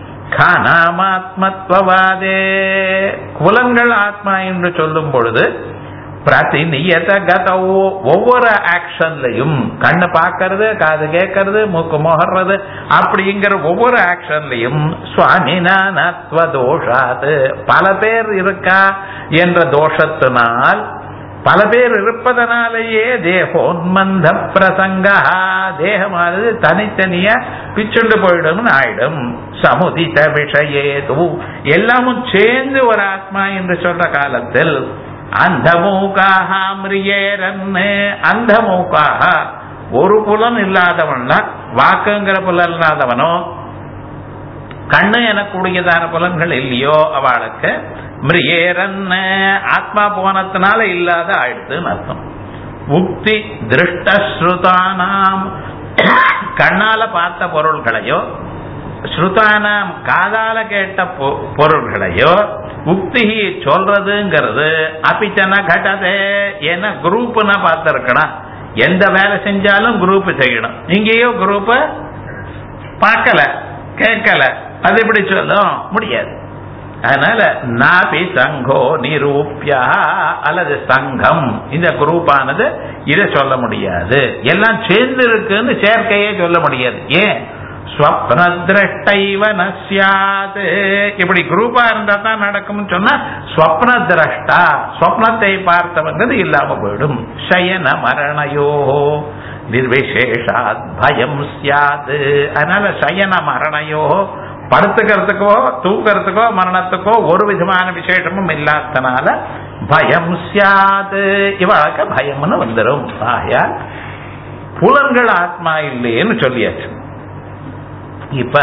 காணாமாத்மத்வவாதே குலங்கள் ஆத்மா என்று சொல்லும் பொழுது பிரதிநியத கதோ ஒவ்வொரு ஆக்ஷன்லையும் கண்ணு பார்க்கறது காது கேட்கறது மூக்கு முகர்றது அப்படிங்கிற ஒவ்வொரு ஆக்ஷன்லையும் சுவாமினாத்வ தோஷாது பல பேர் இருக்கா என்ற தோஷத்தினால் பல பேர் இருப்பதனாலேயே தேகோன்மந்த பிரசங்க தேகமானது தனித்தனியா பிச்சுண்டு போயிடும் ஆயிடும் சமுதித விஷயேது எல்லாமும் சேர்ந்து ஒரு ஆத்மா என்று சொல்ற காலத்தில் அந்த மூக்காக மிரியேரன்னு அந்த மூக்காக ஒரு புலன் இல்லாதவன் வாக்குங்கிற புலன் இல்லாதவனோ கண்ணு எனக்கூடியதான புலன்கள் இல்லையோ அவளுக்கு மிரியேரன் ஆத்மா போனத்தினால இல்லாத ஆயிடுதுன்னு அர்த்தம் உக்தி திருஷ்டஸ்ருதானாம் கண்ணால பார்த்த பொருள்களையோ ஸ்ருதானாம் காதால கேட்ட பொருள்களையோ உக்தி சொல்றதுங்கிறது அபிச்சன கடதே என குரூப்னா பார்த்திருக்கணும் எந்த வேலை செஞ்சாலும் குரூப் செய்யணும் இங்கேயோ குரூப்ப பார்க்கல கேட்கல அது எப்படி சொல்லும் முடியாது அதனால நாபி சங்கோ நிரூபியா அல்லது சங்கம் இந்த குரூப்பானது இதை சொல்ல முடியாது எல்லாம் சேர்ந்து இருக்குன்னு சேர்க்கையே சொல்ல முடியாது ஏன் ஸ்வப்ன திரஷ்டைவ நசியாது இப்படி குரூப்பா இருந்தா தான் நடக்கும்னு சொன்னா ஸ்வப்ன திரஷ்டா ஸ்வப்னத்தை பார்த்தவங்கிறது இல்லாம போயிடும் சயன மரணயோ நிர்விசேஷாத் பயம் சியாது அதனால சயன மரணயோ படுத்துக்கிறதுக்கோ தூக்கிறதுக்கோ மரணத்துக்கோ ஒரு விதமான விசேஷமும் இல்லாதனால பயம் சியாது இவளுக்கு பயம்னு வந்துடும் ஆயால் புலன்கள் ஆத்மா இல்லைன்னு சொல்லியாச்சு இப்ப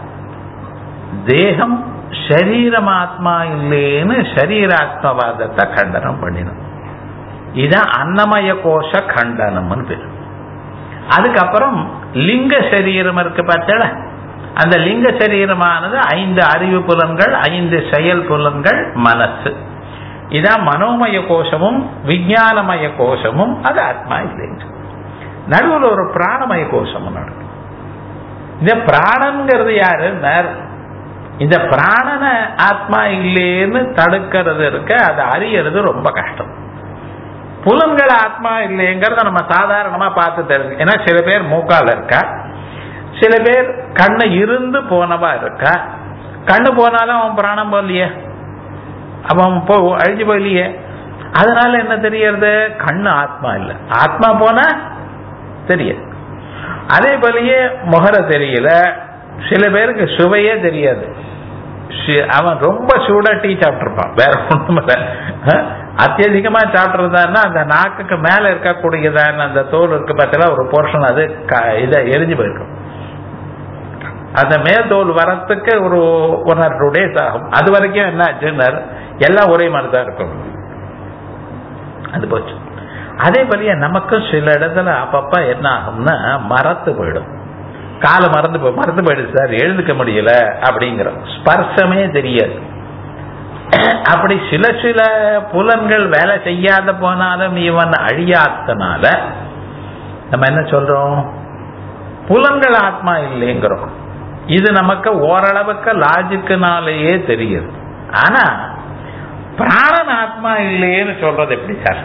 தேகம் சரீரம் ஆத்மா இல்லைன்னு சரீராத்மவாதத்தை கண்டனம் பண்ணிடும் இதான் அன்னமய கோஷ கண்டனம்னு பேரு அதுக்கப்புறம் லிங்க சரீரம் இருக்கு பார்த்தல அந்த லிங்க சரீரமானது ஐந்து அறிவு புலன்கள் ஐந்து செயல் புலன்கள் மனசு இதான் மனோமய கோஷமும் விஞ்ஞானமய கோஷமும் அது ஆத்மா இல்லைங்க நடுவில் ஒரு பிராணமய கோஷமும் நடக்கும் இந்த பிராணங்கிறது யாரு இந்த பிராணன ஆத்மா இல்லைன்னு தடுக்கிறது இருக்க அதை அறியறது ரொம்ப கஷ்டம் புலன்கள் ஆத்மா இல்லைங்கிறத நம்ம சாதாரணமா பார்த்து தெரிஞ்சு ஏன்னா சில பேர் மூக்கால இருக்கா சில பேர் கண்ணு இருந்து போனவா இருக்கா கண்ணு போனாலும் அவன் பிராணம் போகலையே அவன் போ அழிஞ்சு போகலையே அதனால என்ன தெரியறது கண்ணு ஆத்மா இல்லை ஆத்மா போனா தெரியாது அதே போலயே முகர தெரியல சில பேருக்கு சுவையே தெரியாது அவன் ரொம்ப சூடா டீ சாப்பிட்டுருப்பான் வேற ஒண்ணும் இல்ல அத்தியதிகமா சாப்பிட்டுருந்தான்னா அந்த நாக்குக்கு மேல இருக்கக்கூடியதான அந்த தோல் இருக்கு பார்த்தீங்கன்னா ஒரு போர்ஷன் அது இதை எரிஞ்சு போயிருக்கும் அந்த மேல்தோல் வரத்துக்கு ஒரு ஒன் ஆர் டூ டேஸ் ஆகும் அது வரைக்கும் என்ன ஆச்சுன்னா எல்லாம் ஒரே மாதிரி தான் இருக்கும் அது போச்சு அதே போலயே நமக்கும் சில இடத்துல அப்பப்ப என்ன ஆகும்னா மறத்து போயிடும் காலை மறந்து போய் மறந்து போயிடுது சார் எழுதுக்க முடியல அப்படிங்கிற ஸ்பர்சமே தெரியாது அப்படி சில சில புலன்கள் வேலை செய்யாத போனாலும் இவன் அழியாதனால நம்ம என்ன சொல்றோம் புலன்கள் ஆத்மா இல்லைங்கிறோம் இது நமக்கு ஓரளவுக்கு லாஜிக்குனாலேயே தெரியுது ஆனா பிராணன் ஆத்மா இல்லையேன்னு சொல்றது எப்படி சார்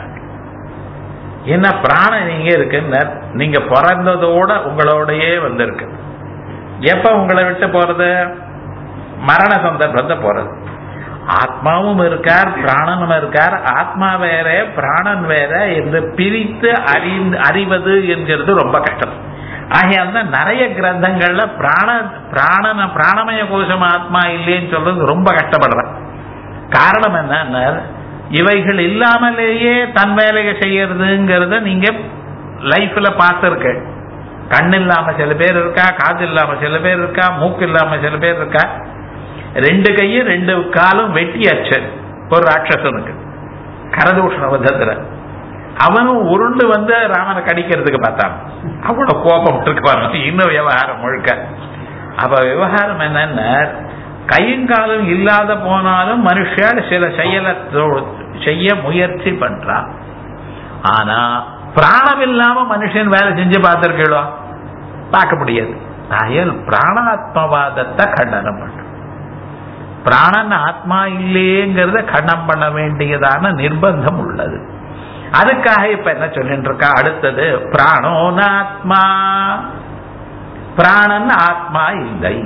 என்ன பிராணம் நீங்க இருக்குன்னு நீங்க பிறந்ததோட உங்களோடயே வந்திருக்கு எப்ப உங்களை விட்டு போறது மரண சந்தர்ப்பத்தை போறது ஆத்மாவும் இருக்கார் பிராணனும் இருக்கார் ஆத்மா வேற பிராணன் வேற என்று பிரித்து அறிந்து அறிவது என்கிறது ரொம்ப கஷ்டம் ஆகையால் தான் நிறைய கிரந்தங்கள்ல பிராண பிராணன பிராணமய கோஷம் ஆத்மா இல்லைன்னு சொல்றது ரொம்ப கஷ்டப்படுறேன் காரணம் என்ன இவைகள் இல்லாமலேயே தன் வேலையை செய்யறதுங்கிறத நீங்க லைஃப்ல பார்த்துருக்க கண் இல்லாம சில பேர் இருக்கா காது இல்லாம சில பேர் இருக்கா மூக்கு இல்லாம சில பேர் இருக்கா ரெண்டு கையும் ரெண்டு காலும் வெட்டியாச்சு ஒரு ராட்சசனுக்கு கரதூஷண வதத்துல அவனும் உருண்டு வந்து ராமனை கடிக்கிறதுக்கு பார்த்தான் அவ்வளவு கோபம் இருக்கு இன்னும் விவகாரம் முழுக்க அப்ப விவகாரம் என்னன்னா கையும் காலும் இல்லாத போனாலும் மனுஷால் சில செயலை செய்ய முயற்சி பண்றான் ஆனா பிராணம் இல்லாம மனுஷன் வேலை செஞ்சு பார்த்திருக்கீங்களோ பார்க்க முடியாது ஆகையால் பிராணாத்மவாதத்தை கண்டனம் பண்ற பிராணன் ஆத்மா இல்லையேங்கிறத கண்டம் பண்ண வேண்டியதான நிர்பந்தம் உள்ளது அதுக்காக இப்ப என்ன சொல்லிட்டு இருக்கா அடுத்தது பிராணோனாத்மா பிராணன் ஆத்மா இல்லை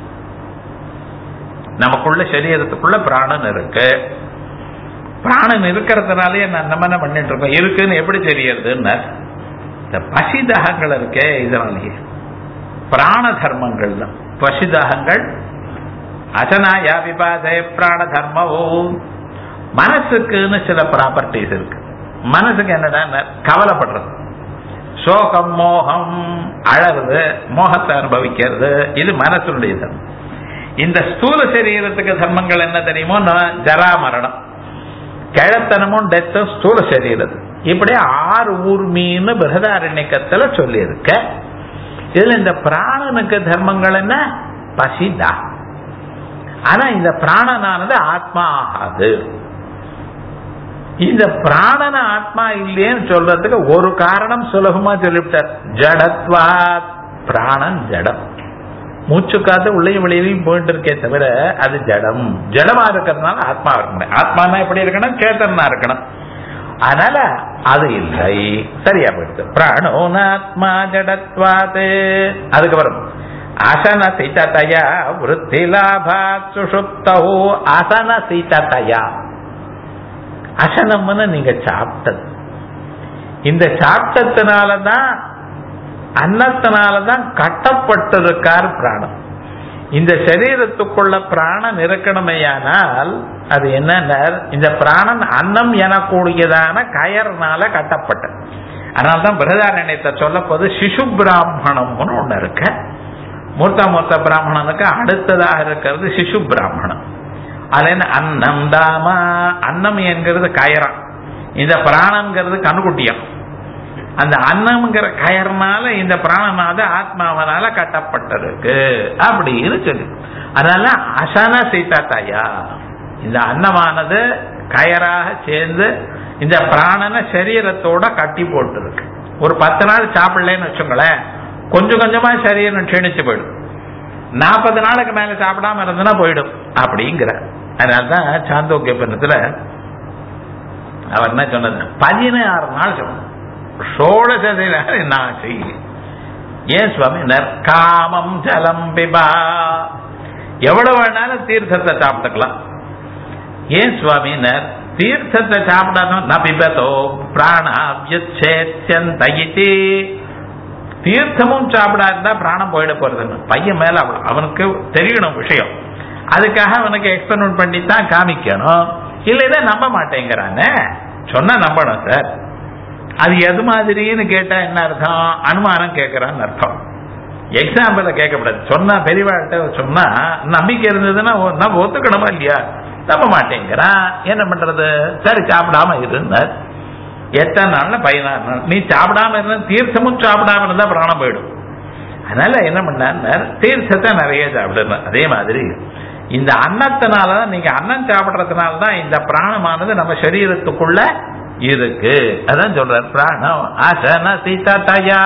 நமக்குள்ள சரீரத்துக்குள்ள பிராணன் இருக்கு பிராணன் இருக்கிறதுனாலே நம்ம என்ன பண்ணிட்டு இருக்கோம் இருக்குன்னு எப்படி தெரியறதுன்னு இந்த பசிதாகங்கள் இருக்கே இதனாலேயே பிராண தர்மங்கள் தான் பசிதாகங்கள் அசனாயா விபாதே பிராண தர்மவோ மனசுக்குன்னு சில ப்ராப்பர்டிஸ் இருக்கு மனசுக்கு என்னடா கவலைப்படுறது சோகம் மோகம் அழறது மோகத்தை அனுபவிக்கிறது இது மனசுடைய தர்மம் இந்த ஸ்தூல சரீரத்துக்கு தர்மங்கள் என்ன தெரியுமோ ஜரா மரணம் கிழத்தனமும் டெத்தும் ஸ்தூல சரீரத்து இப்படி ஆறு ஊர்மின்னு பிரகதாரண்யக்கத்துல சொல்லி இருக்க இதுல இந்த பிராணனுக்கு தர்மங்கள் என்ன பசிதா ஆனா இந்த பிராணனானது ஆத்மா ஆகாது இந்த பிராணன ஆத்மா இல்லையேன்னு சொல்றதுக்கு ஒரு காரணம் சுலபமா சொல்லிவிட்டார் ஜடத்வா பிராணன் ஜடம் மூச்சு காத்து உள்ளேயும் வெளியிலையும் போயிட்டு இருக்கே தவிர அது ஜடம் ஜடமா இருக்கிறதுனால ஆத்மா இருக்கணும் ஆத்மானா எப்படி இருக்கணும் சேத்தனா இருக்கணும் அதனால அது இல்லை சரியா போயிடுது பிராணோனாத்மா ஜடத்வாது அதுக்கப்புறம் அசன சீததயா விருத்தி லாபாத் சுஷுப்தோ அசன சீததயா அசனம்னு நீங்க சாப்பிட்டது இந்த சாப்பிட்டதுனாலதான் அன்னத்தினாலதான் கட்டப்பட்டிருக்கார் பிராணம் இந்த சரீரத்துக்குள்ள பிராணன் இருக்கணுமேயானால் அது என்ன இந்த பிராணன் அன்னம் எனக்கூடியதான கயர்னால கட்டப்பட்டது அதனால்தான் பிரதாரண்யத்தை சொல்ல போது சிசு பிராமணம்னு ஒண்ணு இருக்க மூர்த்த மூர்த்த பிராமணனுக்கு அடுத்ததாக இருக்கிறது சிசு பிராமணம் அதுல என்ன அன்னம் தாமா அன்னம் என்கிறது கயரம் இந்த பிராணங்கிறது கண்ணுக்குட்டியம் அந்த அன்னம்ங்கிற கயர்னால இந்த பிராணனாத ஆத்மாவனால கட்டப்பட்டிருக்கு அப்படின்னு சொல்லு அதனால அசன சீதா தாயா இந்த அன்னமானது கயராக சேர்ந்து இந்த பிராணனை சரீரத்தோட கட்டி போட்டுருக்கு ஒரு பத்து நாள் சாப்பிடலன்னு வச்சுங்களேன் கொஞ்சம் கொஞ்சமா சரீரம் க்ஷீணிச்சு போயிடும் நாற்பது நாளுக்கு மேல சாப்பிடாம இருந்ததுன்னா போயிடும் அப்படிங்கிற அதனாலதான் சாந்தோக்கிய பண்ணத்துல அவர் என்ன சொன்னது பதினாறு நாள் சொன்ன ஷோடசதினால நான் செய்ய ஏன் சுவாமி காமம் ஜலம் பிபா எவ்வளவு வேணாலும் தீர்த்தத்தை சாப்பிட்டுக்கலாம் ஏன் சுவாமி தீர்த்தத்தை சாப்பிடணும் ந பிபதோ பிராணாவியச்சேத்தியந்தயிதி தீர்த்தமும் சாப்பிடாருந்தா பிராணம் போயிட போறதுன்னு பையன் மேல அவனுக்கு தெரியணும் விஷயம் அதுக்காக அவனுக்கு எக்ஸ்பெரிமெண்ட் பண்ணி தான் காமிக்கணும் இல்லைன்னா நம்ப மாட்டேங்கிறானே சொன்னா நம்பணும் சார் அது எது மாதிரின்னு கேட்டா என்ன அர்த்தம் அனுமானம் கேட்கறான்னு அர்த்தம் எக்ஸாம்பிள கேட்கக்கூடாது சொன்னா பெரியவாழ்கிட்ட சொன்னா நம்பிக்கை இருந்ததுன்னா நம்ம ஒத்துக்கணுமா இல்லையா நம்ப மாட்டேங்கிறான் என்ன பண்றது சரி சாப்பிடாம இருந்தார் எத்தனை நாள்ல பதினாறு நாள் நீ சாப்பிடாம இருந்தா தீர்த்தமும் சாப்பிடாம இருந்தா பிராணம் போயிடும் அதனால என்ன பண்ணார் தீர்த்தத்தை நிறைய சாப்பிடணும் அதே மாதிரி இந்த அன்னத்தினாலதான் நீங்க அன்னம் சாப்பிடுறதுனால தான் இந்த பிராணமானது நம்ம சரீரத்துக்குள்ள இருக்கு அதான் சொல்ற பிராணம் அசன சீதா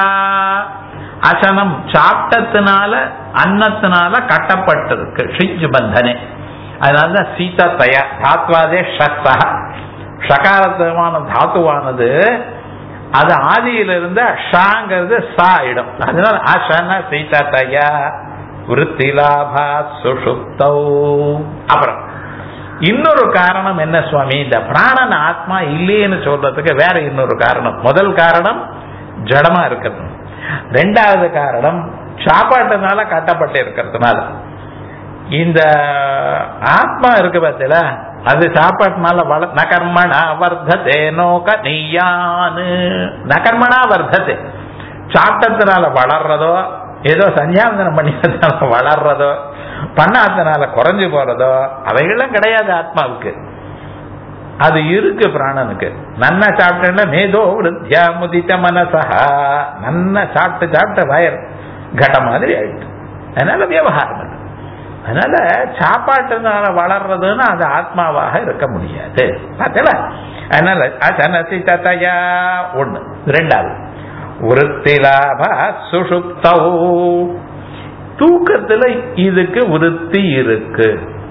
அசனம் சாப்பிட்டதுனால அன்னத்தினால கட்டப்பட்டிருக்கு ஷிஜ் பந்தனே அதனாலதான் சீதா தயா தாத்வாதே ஷக்தா ஷகாரத்தமான தாத்துவானது அது ஆதியில இருந்த ஷாங்கிறது சா இடம் அதனால அசன சீதா தயா விருத்தி லாபா சுஷுப்தௌ அப்புறம் இன்னொரு காரணம் என்ன சுவாமி இந்த பிராணன் ஆத்மா இல்லையேன்னு சொல்றதுக்கு வேற இன்னொரு காரணம் முதல் காரணம் ஜடமா இருக்கிறது ரெண்டாவது காரணம் சாப்பாட்டுனால கட்டப்பட்டு இருக்கிறதுனால இந்த ஆத்மா இருக்கு பார்த்தீங்களா அது சாப்பாட்டுனால வள நகர்மணா வர்த்ததே நோக நெய்யானு நகர்மணா வர்த்ததே சாப்பிட்டதுனால வளர்றதோ ஏதோ சன்னியாசனம் பண்ணிக்கிறதுனால வளர்றதோ பண்ணாதனால குறைஞ்சு போறதோ அவைகளும் கிடையாது ஆத்மாவுக்கு அது இருக்கு பிராணனுக்கு நன்னா சாப்பிட்டேன்னா மேதோ விருத்தியா முதித்த மனசா நன்னா சாப்பிட்டு சாப்பிட்ட வயர் கட்ட மாதிரி ஆயிட்டு அதனால விவகாரம் அது. அதனால சாப்பாட்டுனால வளர்றதுன்னு அது ஆத்மாவாக இருக்க முடியாது பார்த்தல அதனால அசனசி தத்தையா ஒண்ணு ரெண்டாவது விருத்திலாப சுஷுப்தௌ தூக்கத்துல இதுக்கு விருத்தி இருக்கு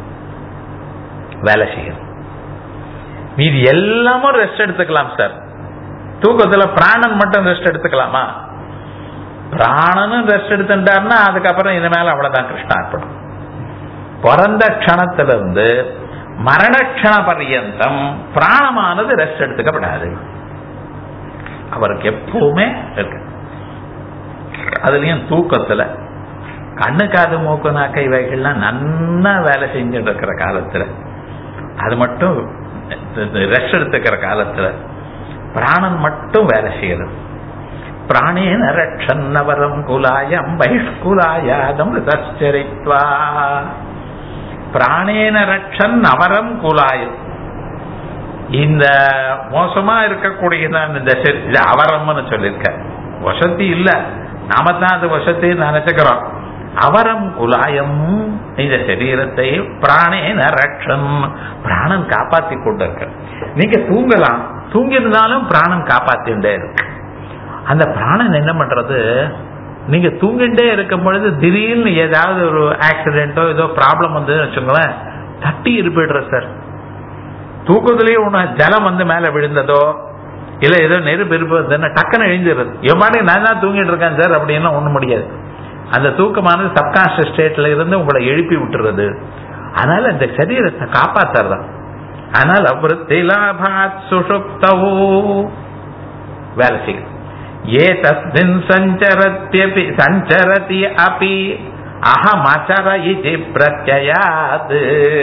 வேலை செய்யும் மீதி எல்லாமும் ரெஸ்ட் எடுத்துக்கலாம் சார் தூக்கத்துல பிராணன் மட்டும் ரெஸ்ட் எடுத்துக்கலாமா பிராணனும் ரெஸ்ட் எடுத்துட்டாருன்னா அதுக்கப்புறம் இனிமேல் அவ்வளவுதான் கிருஷ்ணார்ப்பணம் பிறந்த க்ஷணத்திலிருந்து மரணக்ஷண பர்யந்தம் பிராணமானது ரெஸ்ட் எடுத்துக்கப்படாது அவருக்கு எப்பவுமே இருக்கு அதுலயும் தூக்கத்துல கண்ணு காது மூக்கு நாக்க இவைகள்லாம் நன்னா வேலை செஞ்சுட்டு இருக்கிற காலத்துல அது மட்டும் ரெஸ்ட் எடுத்துக்கிற காலத்துல பிராணன் மட்டும் வேலை செய்யறது பிராணேன ரட்சன்னவரம் குலாயம் பைஷ்குலாயாதம் தச்சரித்வா பிராணேன ரட்சன் அவரம் குலாயம் இந்த மோசமா இருக்கக்கூடியதான் இந்த சரி- இது அவரம்னு சொல்லியிருக்க வசதி இல்ல நாம தான் அது வசத்தின்னு நினைச்சுக்கிறோம் அவரம் குலாயம் இந்த சரீரத்தை பிராணேன ரட்சன் பிராணன் காப்பாத்தி கொண்டிருக்க நீங்க தூங்கலாம் தூங்கியிருந்தாலும் பிராணன் காப்பாத்திண்டே இருக்கு அந்த பிராணன் என்ன பண்றது நீங்க தூங்கிட்டே இருக்கும் பொழுது திடீர்னு ஏதாவது ஒரு ஆக்சிடென்ட்டோ ஏதோ ப்ராப்ளம் வந்து வச்சுங்களேன் தட்டி இருப்பிடுற சார் தூக்கத்திலேயே ஒண்ணு ஜலம் வந்து மேல விழுந்ததோ இல்ல ஏதோ நெருப்பு இருப்பதுன்னா டக்குன்னு எழுந்திடுறது எவ்வாறு நான் தான் தூங்கிட்டு இருக்கேன் சார் அப்படின்னு ஒண்ணும் முடியாது அந்த தூக்கமானது சப்கான்சியஸ் ஸ்டேட்ல இருந்து உங்களை எழுப்பி விட்டுறது அதனால இந்த சரீரத்தை காப்பாத்துறதான் ஆனால் அவ்ருத்திலாபாத் சுஷுப்தவோ வேலை செய்யும் ஏ தஸ்மின் சஞ்சரத்யபி சஞ்சரதி அபி அகமச்சர இது பிரத்யாத்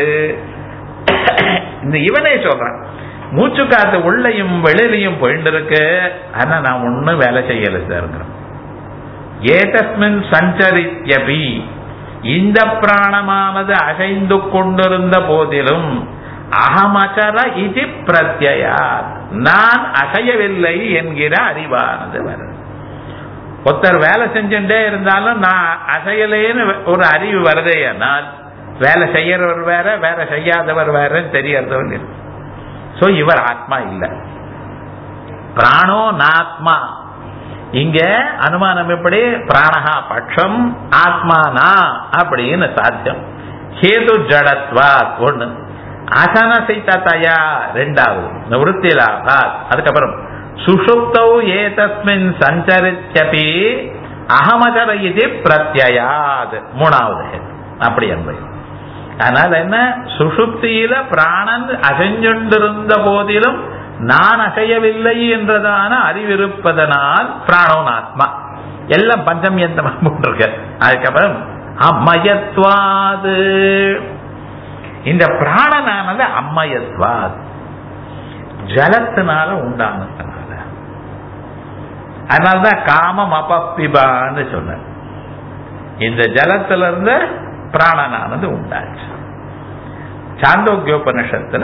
இந்த இவனே சொல்றான் மூச்சு காத்து உள்ளையும் வெளியிலையும் போயிட்டு இருக்கு ஆனா நான் ஒண்ணும் வேலை செய்யல சார்ங்கிறான் ஏதஸ்மின் சஞ்சரித்யபி இந்த பிராணமானது அசைந்து கொண்டிருந்த போதிலும் அகமச்சர இது பிரத்யா நான் அசையவில்லை என்கிற அறிவானது வருது ஒருத்தர் வேலை செஞ்சுட்டே இருந்தாலும் நான் அசையலேன்னு ஒரு அறிவு வருதேனால் வேலை செய்யறவர் வேற வேலை செய்யாதவர் வேறன்னு தெரியறதவன் இருக்கு சோ இவர் ஆத்மா இல்ல பிராணோ நாத்மா இங்க அனுமானம் எப்படி பிராணஹா பட்சம் ஆத்மானா அப்படின்னு சாத்தியம் ஹேது ஜடத்வா ஒண்ணு அசன சைத்தயா ரெண்டாவது நிவృత్తిலாபாத் அதுக்கப்புறம் சுஷுப்தௌ ஏதஸ்மின் சஞ்சரித்யபி அகமகர இது பிரத்யாத் மூணாவது ஹேது அப்படி என்பது அதனால என்ன சுஷுப்தியில பிராணன் அசைஞ்சுண்டிருந்த போதிலும் நான் அசையவில்லை என்றதான அறிவிருப்பதனால் பிராணோன் ஆத்மா எல்லாம் பஞ்சமியந்தமா போட்டிருக்க அதுக்கப்புறம் அம்மயத்வாது இந்த பிராணனானது அம்மயத்வாத் ஜலத்தினால உண்டானதுனால அதனாலதான் காமம் அபப்பிபான்னு சொன்ன இந்த ஜலத்துல இருந்து பிராணனானது உண்டாச்சு சாந்தோக்கியோபனிஷத்துல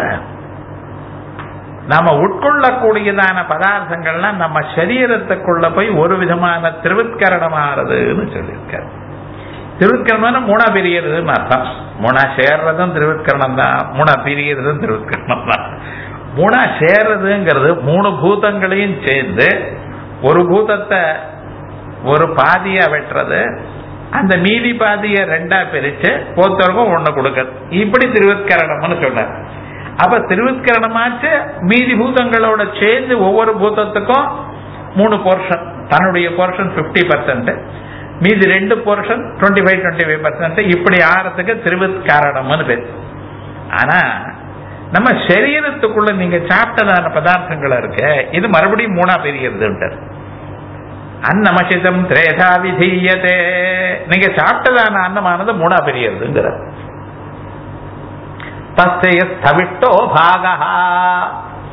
நாம உட்கொள்ளக்கூடியதான பதார்த்தங்கள்லாம் நம்ம சரீரத்துக்குள்ள போய் ஒரு விதமான திருவிற்கரணமாறதுன்னு சொல்லியிருக்காரு திருவிற்கரணம் மூணா பிரியறதுன்னு அர்த்தம் மூணா சேர்றதும் திருவிற்கரணம் தான் மூணா பிரியறதும் திருவிற்கரணம் தான் மூணா சேர்றதுங்கிறது மூணு பூதங்களையும் சேர்ந்து ஒரு பூதத்தை ஒரு பாதியா வெட்டுறது அந்த மீதி பாதிய ரெண்டா பிரிச்சு ஒருத்தருக்கும் ஒண்ணு கொடுக்கறது இப்படி திருவிற்கரணம்னு சொன்னார் அப்ப திருவிற்கரணமாச்சு மீதி பூதங்களோட சேர்ந்து ஒவ்வொரு பூதத்துக்கும் மூணு போர்ஷன் தன்னுடைய போர்ஷன் பிப்டி பர்சன்ட் மீதி ரெண்டு portion twenty five twenty five percent இப்படி ஆறதுக்கு திருவிற்காரணம்னு பேர் ஆனா நம்ம சரீரத்துக்குள்ள நீங்க சாப்பிட்டதான பதார்த்தங்கள் இருக்கு இது மறுபடியும் மூணா பெரியதுன்றார் அன்னமசிதம் திரேதா விதீயதே நீங்க சாப்பிட்டதான அன்னமானது மூணா பெரியதுங்கிற தஸ்ய ஸ்தவிட்டோ பாகா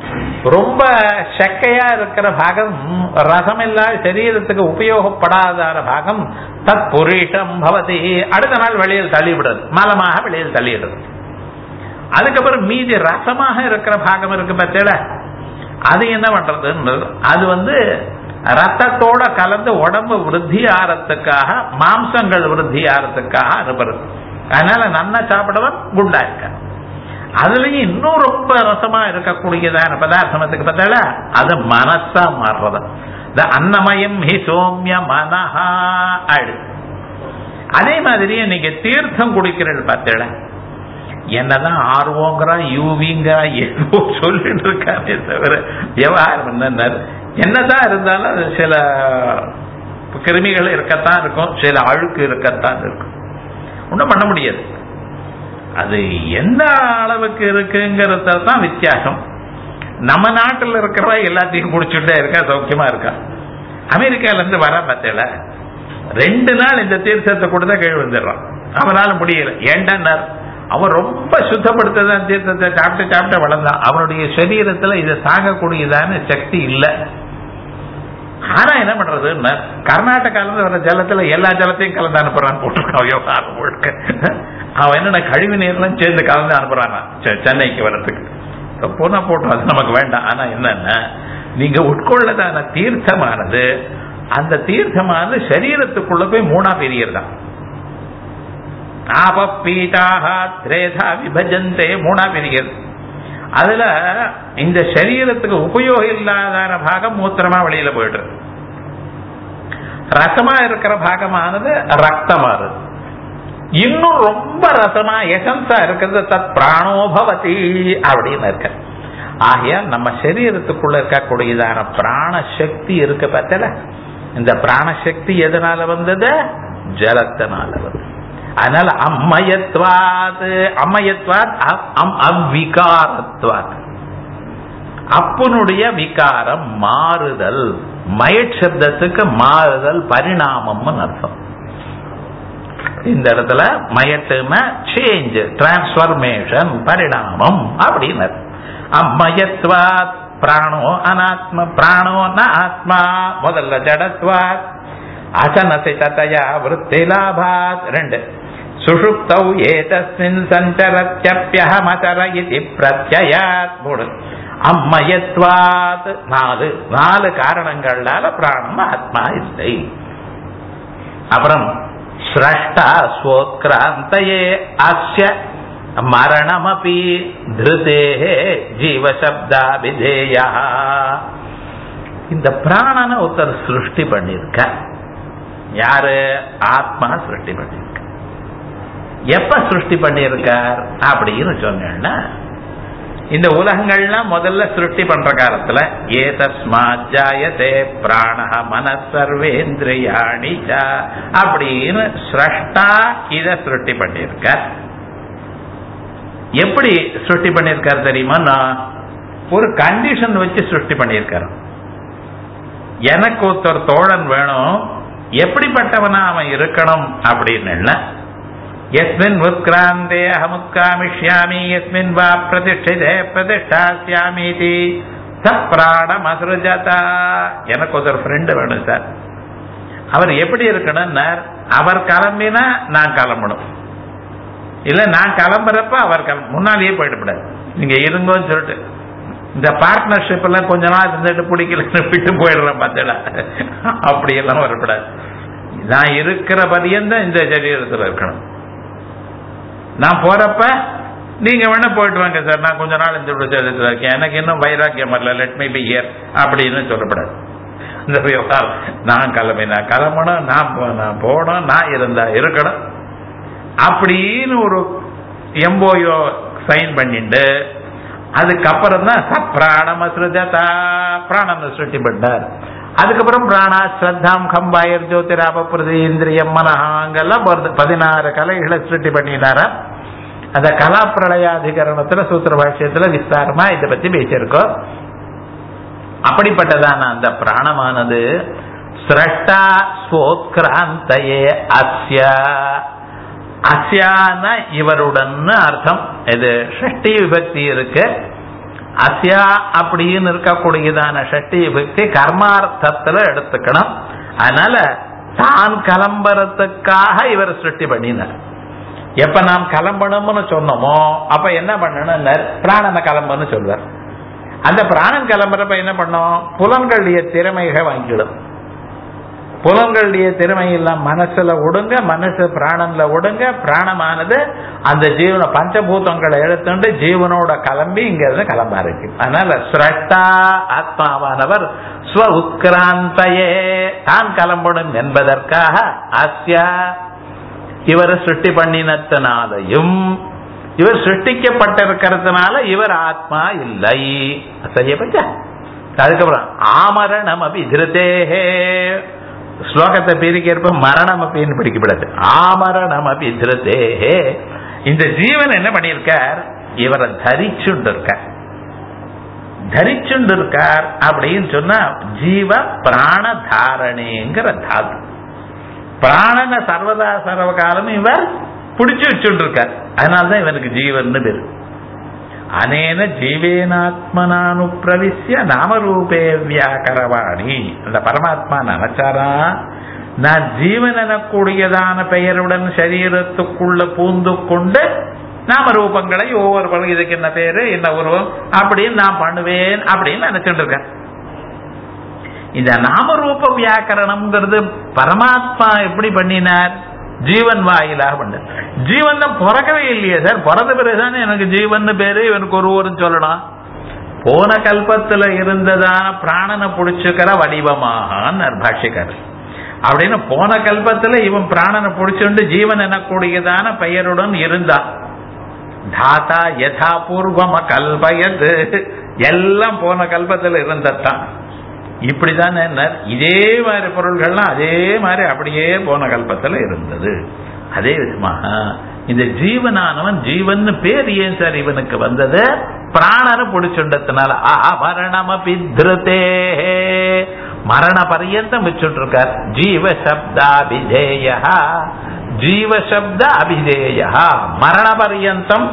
ரொம்ப சக்கையா இருக்கிற பாகம் ரசமில்லா சரீரத்துக்கு உபயோகப்படாத பாகம் தத் புரீஷம் பவதி அடுத்த நாள் வெளியில் தள்ளிவிடுறது மலமாக வெளியில் தள்ளிடுறது அதுக்கப்புறம் மீதி ரசமாக இருக்கிற பாகம் இருக்கு பத்தியில அது என்ன பண்றதுன்னு அது வந்து ரத்தத்தோட கலந்து உடம்பு விருத்தி ஆறதுக்காக மாம்சங்கள் விருத்தி ஆறதுக்காக அனுப்புறது அதனால நன்னா சாப்பிடவன் குண்டா இருக்க அதுலயும் இன்னும் ரொம்ப ரசமா இருக்கக்கூடியதான பதார்த்தத்துக்கு பார்த்தால அது மனசா மாறுறது இந்த அன்னமயம் ஹி சோமிய மனஹா ஆடு அதே மாதிரி நீங்க தீர்த்தம் குடிக்கிறீர்கள் பார்த்தேட என்னதான் ஆர்வங்கிறா யூவிங்கிறா ஏதோ சொல்லிட்டு இருக்கானே தவிர விவகாரம் என்ன என்னதான் இருந்தாலும் அது சில கிருமிகள் இருக்கத்தான் இருக்கும் சில அழுக்கு இருக்கத்தான் இருக்கும் ஒன்றும் பண்ண முடியாது அது எந்த அளவுக்கு இருக்குங்கிறத தான் வித்தியாசம் நம்ம நாட்டில் இருக்கிறவா எல்லாத்தையும் குடிச்சுட்டே இருக்கா சௌக்கியமா இருக்கா அமெரிக்கால இருந்து வர பார்த்தல ரெண்டு நாள் இந்த தீர்த்தத்தை கூட தான் கீழ் வந்துடுறான் அவனால முடியல ஏண்டான்னார் அவன் ரொம்ப சுத்தப்படுத்ததான் தீர்த்தத்தை சாப்பிட்டு சாப்பிட்டு வளர்ந்தான் அவனுடைய சரீரத்துல இதை தாங்கக்கூடியதான சக்தி இல்லை ஆனா என்ன பண்றதுன்னா கர்நாடகால இருந்து வர ஜலத்துல எல்லா ஜலத்தையும் கலந்து அனுப்புறான்னு போட்டிருக்கான் விவகாரம் முழுக்க அவன் என்னென்ன கழிவு நீர்லாம் சேர்ந்து கலந்து அனுப்புறானா சென்னைக்கு வர்றதுக்கு போனா போட்டோம் அது நமக்கு வேண்டாம் ஆனா என்னன்னா நீங்க உட்கொள்ளதான தீர்த்தமானது அந்த தீர்த்தமானது சரீரத்துக்குள்ள போய் மூணா பிரியறதான் ஆபப்பீதாக திரேதா விபஜந்தே மூணா பிரிகிறது அதுல இந்த சரீரத்துக்கு உபயோகம் இல்லாத பாகம் மூத்திரமா வெளியில போயிடுறது ரசமா இருக்கிற பாகமானது ரத்தமாறுது இன்னும் ரொம்ப ரசமா எசன்ஸா இருக்கிறது தத் பிராணோபவதி அப்படின்னு இருக்க ஆகையா நம்ம சரீரத்துக்குள்ள இருக்கக்கூடியதான பிராண சக்தி இருக்க பார்த்தல இந்த பிராண சக்தி எதனால வந்தது ஜலத்தினால வந்தது அதனால அம்மயத்வாத் அம்மயத்வாத் அவ்விகாரத்வாத் அப்பனுடைய விகாரம் மாறுதல் மயட் சப்தத்துக்கு மாறுதல் பரிணாமம்னு அர்த்தம் இந்த இடத்துல மயட்டுனா சேஞ்ச் டிரான்ஸ்பர்மேஷன் பரிணாமம் அப்படின்னு அம்மயத்வாத் பிராணோ அனாத்ம பிராணோ ந ஆத்மா முதல்ல ஜடத்வாத் அசனசி ததையா விருத்தி லாபாத் ரெண்டு சுஷுப்தௌ ஏதஸ்மின் சஞ்சரத்யப்யஹமதர இதி பிரத்யயாத் மூணு அம்மயத்வாத் நாலு நாலு காரணங்களால பிராணம் ஆத்மா இல்லை அப்புறம் ஸ்ரஷ்டா ஸ்வோத்கிராந்தயே அஸ்ய மரணமபி திருதே ஜீவசப்தா விதேயா இந்த பிராணனை ஒருத்தர் சிருஷ்டி பண்ணிருக்க யாரு ஆத்மா சிருஷ்டி பண்ணிருக்க எப்ப சிருஷ்டி பண்ணியிருக்கார் அப்படின்னு சொன்னா இந்த உலகங்கள்லாம் முதல்ல சிருஷ்டி பண்ற காலத்துல ஏதஸ்மாஜாயதே பிராண மனசர்வேந்திரியாணி அப்படின்னு சிரஷ்டா இத சிருஷ்டி பண்ணியிருக்கார் எப்படி சிருஷ்டி பண்ணியிருக்கார் தெரியுமா நான் ஒரு கண்டிஷன் வச்சு சிருஷ்டி பண்ணியிருக்காரு எனக்கு ஒருத்தர் தோழன் வேணும் எப்படிப்பட்டவனா அவன் இருக்கணும் அப்படின்னு எஸ்மின் உத்கிராந்தே அகமுத்காமிஷ்யாமி எஸ்மின் வா பிரதிஷ்டிதே பிரதிஷ்டாசியாமி பிராணம் அசுரஜாதா எனக்கு ஒருத்தர் ஃப்ரெண்டு வேணும் சார் அவர் எப்படி இருக்கணும்னா அவர் கிளம்பினா நான் கிளம்பணும் இல்ல நான் கிளம்புறப்ப அவர் கிளம்ப முன்னாலேயே போயிடக்கூடாது நீங்க இருங்கன்னு சொல்லிட்டு இந்த பார்ட்னர்ஷிப் எல்லாம் கொஞ்ச நாள் இருந்துட்டு பிடிக்கலன்னு விட்டு போயிடுறேன் பார்த்தல அப்படி எல்லாம் வரக்கூடாது நான் இருக்கிற பரியந்தான் இந்த சரீரத்தில் இருக்கணும் நான் போறப்ப நீங்க வேணா போயிட்டு வாங்க சார் நான் கொஞ்ச நாள் இந்த சரீரத்தில் இருக்கேன் எனக்கு இன்னும் வைராக்கியம் வரல லெட் மீ பி ஹியர் அப்படின்னு சொல்லப்படாது இந்த விவகாரம் நான் கிளம்பினா கிளம்பணும் நான் நான் போகணும் நான் இருந்தா இருக்கணும் அப்படின்னு ஒரு எம்போயோ சைன் பண்ணிட்டு அதுக்கப்புறம் தான் பிராணம் அசுரஜதா பிராணம் சிருஷ்டி பண்ணார் அதுக்கப்புறம் பிராணா ஸ்ரத்தாம் கம்பாயர் ஜோதிராப பிரதி இந்திரியம் மனஹாங்கெல்லாம் பதினாறு கலைகளை சிருஷ்டி பண்ணினாரா அந்த கலா பிரளயாதிகரணத்துல சூத்திர பாஷ்யத்துல விஸ்தாரமா இதை பத்தி பேசியிருக்கோம் அப்படிப்பட்டதான அந்த பிராணமானது சிரஷ்டா ஸ்வோத்கிராந்தையே அஸ்ய அஸ்யான இவருடன் அர்த்தம் இது ஷஷ்டி விபக்தி இருக்கு அஸ்யா அப்படின்னு இருக்கக்கூடியதான ஷட்டி பக்தி கர்மார்த்தத்துல எடுத்துக்கணும் அதனால தான் கிளம்புறதுக்காக இவர் சிருஷ்டி பண்ணினார் எப்ப நாம் கிளம்பணும்னு சொன்னோமோ அப்ப என்ன பண்ணணும் பிராணனை கிளம்புன்னு சொல்வார் அந்த பிராணன் கிளம்புறப்ப என்ன பண்ணோம் புலன்களுடைய திறமைகளை வாங்கிடும் புலன்களுடைய திறமை எல்லாம் மனசுல ஒடுங்க மனசு பிராணன்ல ஒடுங்க பிராணமானது அந்த ஜீவன பஞ்சபூதங்களை எடுத்துட்டு ஜீவனோட கிளம்பி இங்க இருந்து கிளம்ப இருக்கு அதனால ஸ்ரஷ்டா ஆத்மாவானவர் ஸ்வ உத்கிராந்தையே தான் கிளம்பணும் என்பதற்காக ஆசியா இவரை சிருஷ்டி பண்ணினத்தினாலையும் இவர் சிருஷ்டிக்கப்பட்டிருக்கிறதுனால இவர் ஆத்மா இல்லை செய்யப்பட்ட அதுக்கப்புறம் ஆமரணம் அபி திருத்தேகே ஸ்லோகத்தை பிரிக்கிறப்ப மரணம் அப்படின்னு பிடிக்கப்படாது ஆமரணம் அபி திருத்தேகே இந்த ஜீவன் என்ன பண்ணியிருக்கார் இவரை தரிச்சுண்டு இருக்கார் தரிச்சுண்டு இருக்கார் அப்படின்னு சொன்னா ஜீவ பிராண தாரணேங்கிற தாது பிராணனை சர்வதா சர்வகாலம் இவர் பிடிச்சு வச்சுட்டு இருக்கார் அதனால்தான் இவனுக்கு ஜீவன் பேரு அனேன ஜீவேனாத்மனானு பிரவிசிய நாமரூபே வியாக்கரவாணி அந்த பரமாத்மா நினைச்சாரா நான் ஜீவன் எனக்கூடியதான பெயருடன் சரீரத்துக்குள்ள பூந்து கொண்டு நாம ரூபங்களை ஒவ்வொரு இதுக்கு என்ன பேரு என்ன உருவம் அப்படின்னு நான் பண்ணுவேன் அப்படின்னு நினைச்சிட்டு இருக்கேன் இந்த நாமரூப வியாக்கரணம்ங்கிறது பரமாத்மா எப்படி பண்ணினார் ஜீவன் வாயிலாக பண்ண ஜீவன் தான் பிறக்கவே இல்லையே சார் பிறந்த பிறகுதானே எனக்கு ஜீவன் பேரு இவனுக்கு ஒருவரும் சொல்லலாம் போன கல்பத்துல இருந்ததான பிராணனை புடிச்சுக்கிற வடிவமாக பாஷ்யக்காரர் அப்படின்னு போன கல்பத்துல இவன் பிராணனை புடிச்சுண்டு ஜீவன் எனக்கூடியதான பெயருடன் இருந்தான் தாத்தா யதா பூர்வம கல்பயது எல்லாம் போன கல்பத்துல இருந்ததான் இப்படிதான் என்ன இதே மாதிரி பொருள்கள்லாம் அதே மாதிரி அப்படியே போன கல்பத்துல இருந்தது அதே விதமாக இந்த ஜீவனானவன் ஜீவன் பேர் ஏன் சார் இவனுக்கு வந்தது பிராணனை பிடிச்சுண்டதுனால ஆபரணம பித்ருதே மரண பரியந்தம் வச்சுட்டு இருக்கார் ஜீவ சப்தாபிதேய ஜீவ சப்த அபிதேய மரண பரியந்தம்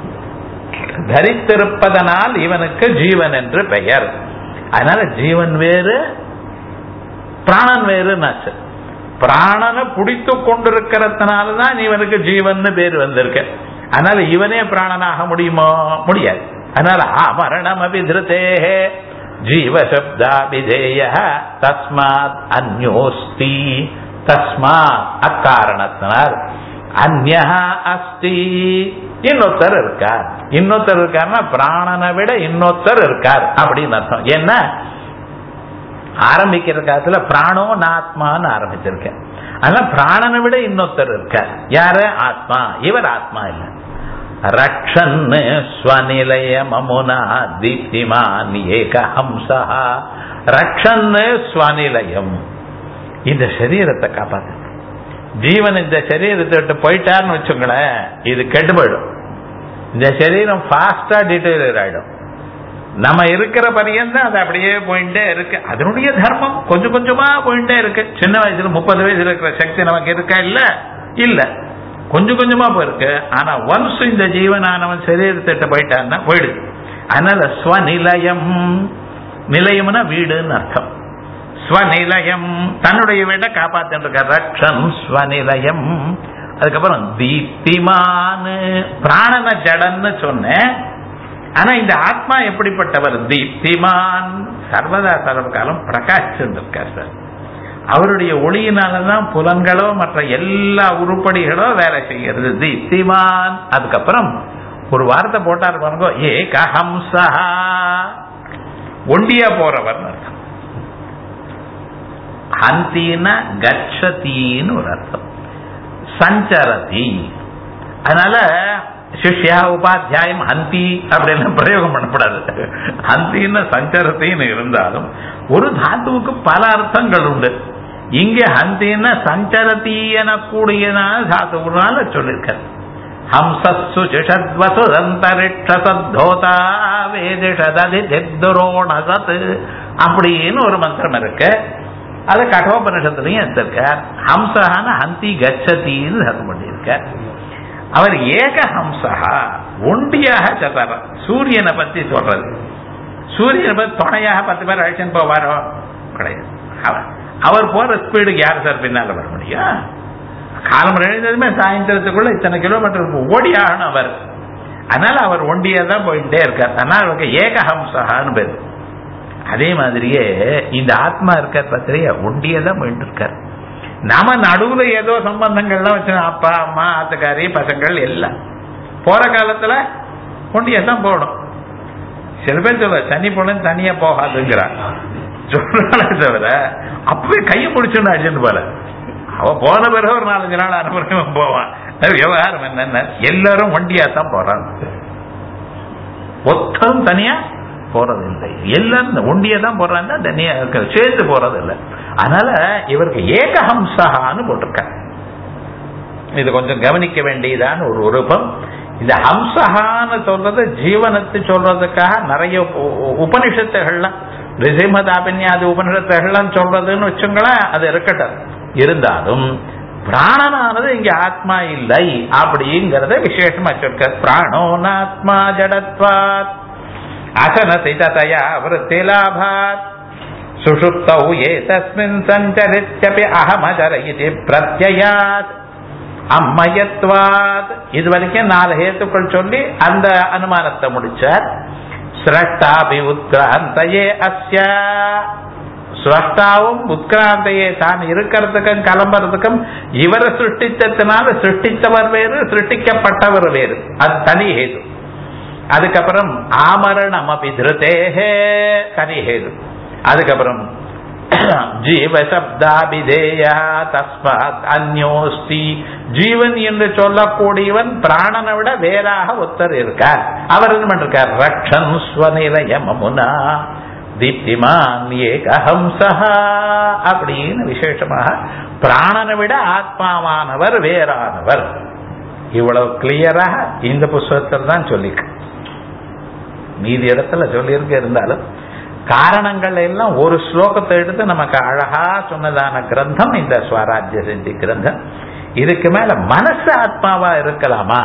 தரித்திருப்பதனால் இவனுக்கு ஜீவன் என்று பெயர் அதனால ஜீவன் வேறு பிராணன் வேறு நாச்சு பிராணனை பிடித்து கொண்டிருக்கிறதுனாலதான் இவனுக்கு ஜீவன் பேர் வந்திருக்க அதனால இவனே பிராணனாக முடியுமோ முடியாது அதனால ஆமரணம் அபிதிருத்தே ஜீவசப்தாபிதேய தஸ்மாத் அந்யோஸ்தி தஸ்மாத் அக்காரணத்தினால் அந்யா அஸ்தி இன்னொருத்தர் இருக்கார் இன்னொருத்தர் இருக்காருன்னா பிராணனை விட இன்னொருத்தர் இருக்கார் அப்படின்னு அர்த்தம் என்ன ஆரம்பிக்கிற காலத்துல பிராணோ நாத்மான்னு ஆரம்பிச்சிருக்கேன் அதனால பிராணனை விட இன்னொருத்தர் இருக்கார் யாரு ஆத்மா இவர் ஆத்மா இல்லை ரக்ஷன் ஸ்வநிலைய மமுனா தீப்திமான் ஏக ஹம்சா ரக்ஷன் ஸ்வநிலையம் இந்த சரீரத்தை காப்பாத்து ஜீவன் இந்த சரீரத்தை விட்டு போயிட்டார்னு வச்சுங்களேன் இது கெட்டு போயிடும் இந்த சரீரம் ஃபாஸ்டா டீட்டெயில் ஆயிடும் நம்ம இருக்கிற பரியந்தான் அது அப்படியே போயிட்டே இருக்கு அதனுடைய தர்மம் கொஞ்சம் கொஞ்சமா போயிட்டே இருக்கு சின்ன வயசுல முப்பது வயசுல இருக்கிற சக்தி நமக்கு இருக்கா இல்ல இல்ல கொஞ்சம் கொஞ்சமா போயிருக்கு ஆனா ஒன்ஸ் இந்த ஜீவனானவன் சரீரத்திட்ட போயிட்டான்னா போயிடுது அதனால ஸ்வநிலையம் நிலையம்னா வீடுன்னு அர்த்தம் ஸ்வநிலையம் தன்னுடைய வீட்டை காப்பாத்திட்டு இருக்க ரக்ஷன் ஸ்வநிலையம் அதுக்கப்புறம் தீப்திமான் பிராணன ஜடன்னு சொன்னேன் ஆனா இந்த ஆத்மா எப்படிப்பட்டவர் தீப்திமான் சர்வதா சர்வகாலம் பிரகாசிச்சுட்டு இருக்கார் சார் அவருடைய ஒளியினாலதான் புலன்களோ மற்ற எல்லா உருப்படிகளோ வேலை செய்கிறது தீப்திமான் அதுக்கப்புறம் ஒரு வார்த்தை போட்டார் பாருங்க ஏகஹம்சா ஒண்டியா போறவர் அர்த்தம் ஹந்தின கச்சத்தின்னு ஒரு அர்த்தம் சஞ்சரதி அதனால சிஷ்யா உபாத்தியாயம் ஹந்தி அப்படின்னு பிரயோகம் பண்ணப்படாது ஹந்தின்னு சஞ்சரத்தின்னு இருந்தாலும் ஒரு தாத்துவுக்கு பல அர்த்தங்கள் உண்டு இங்க ஹந்தின சஞ்சரதி எனக்கூடியதான தாத்துனால சொல்லியிருக்காரு ஹம்சஸ்ஸு சிஷத்வசுதந்தரிக்ஷசத்தோதா வேதிஷததி திக்துரோணசத் அப்படின்னு ஒரு மந்திரம் இருக்கு அது கட்டோபனிஷத்துலையும் எடுத்திருக்கார் ஹம்சஹான ஹந்தி கச்சத்தின்னு சத்தம் பண்ணியிருக்கார் அவர் ஏக ஹம்சஹா ஒண்டியாக சொல்றார் சூரியனை பத்தி சொல்றது சூரியன் பார்த்து துணையாக பத்து பேர் அழைச்சுன்னு போவாரோ கிடையாது அவர் அவர் போற ஸ்பீடுக்கு யார் சார் பின்னால வர முடியும் காலம் எழுந்ததுமே சாயந்தரத்துக்குள்ள இத்தனை கிலோமீட்டர் ஓடி ஆகணும் அவர் அதனால அவர் ஒண்டியா தான் போயிட்டே இருக்கார் அதனால அவருக்கு ஏகஹம்சகான்னு பேர் அதே மாதிரியே இந்த ஆத்மா இருக்கார் பத்திரியா ஒண்டியே தான் போயிட்டு இருக்கார் நாம நடுவுல ஏதோ சம்பந்தங்கள்லாம் வச்சு அப்பா அம்மா ஆத்துக்காரி பசங்கள் எல்லாம் போற காலத்துல ஒண்டியா தான் போகணும் சில பேர் சொல்ல தனி பொண்ணு தனியா போகாதுங்கிறான் சொல்றாளே தவிர அப்பவே கையை பிடிச்சுன்னு அடிச்சுட்டு போல அவ போன பிறகு ஒரு நாலஞ்சு நாள் அனுப்புறவன் போவான் விவகாரம் என்னென்ன எல்லாரும் வண்டியா தான் போறாங்க ஒத்தம் தனியா போறதில்லை எல்லாரும் ஒண்டியா தான் போறாங்க தனியா சேர்ந்து போறது இல்லை அதனால இவருக்கு ஏகஹம்சகான்னு போட்டிருக்காங்க இது கொஞ்சம் கவனிக்க வேண்டியதான ஒரு உருவம் இந்த ஹம்சகான்னு சொல்றது ஜீவனத்தை சொல்றதுக்காக நிறைய உபனிஷத்துகள்லாம் ரிசிமதாபின்யாதி உபனிஷத்துகள்லாம் சொல்றதுன்னு வச்சுங்களேன் அது இருக்கட்டும் இருந்தாலும் பிராணனானது இங்க ஆத்மா இல்லை அப்படிங்கறத விசேஷமா சொல்ற பிராணோனாத்மா ஜடத்வாத் அசனசி ததயா விருத்திலாபாத் சுஷுப்தௌ ஏ தஸ்மின் சஞ்சரித்யபி அகமஜர இது பிரத்யாத் அம்மயத்வாத் இது வரைக்கும் நாலு ஹேத்துக்கள் சொல்லி அந்த அனுமானத்தை முடிச்சார் சிரஷ்டாபி உத்கிராந்தையே அஸ்ய சுரஷ்டாவும் உத்கிராந்தையே தான் இருக்கிறதுக்கும் கிளம்புறதுக்கும் இவரை சிருஷ்டித்ததுனால சிருஷ்டித்தவர் வேறு சிருஷ்டிக்கப்பட்டவர் வேறு அது தனி ஹேது அதுக்கப்புறம் ஆமரணம் அபி திருத்தேகே தனி ஹேது அதுக்கப்புறம் ஜீவ சப்தாபிதேயா தஸ்மாத் அந்யோஸ்தி ஜீவன் என்று சொல்லக்கூடியவன் பிராணனை விட வேறாக ஒருத்தர் இருக்கார் அவர் என்ன பண்ணிருக்கார் ரக்ஷன் ஸ்வநிலைய மமுனா தீப்திமான் ஏகஹம்சா அப்படின்னு விசேஷமாக பிராணனை விட ஆத்மாவானவர் வேறானவர் இவ்வளவு கிளியராக இந்த புஸ்தகத்தில் தான் சொல்லிருக்கு மீதி இடத்துல சொல்லியிருக்க இருந்தாலும் காரணங்கள் எல்லாம் ஒரு ஸ்லோகத்தை எடுத்து நமக்கு அழகா சொன்னதான கிரந்தம் இந்த ஸ்வராஜ்ய சித்தி கிரந்தம் இதுக்கு மேல மனசு ஆத்மாவா இருக்கலாமா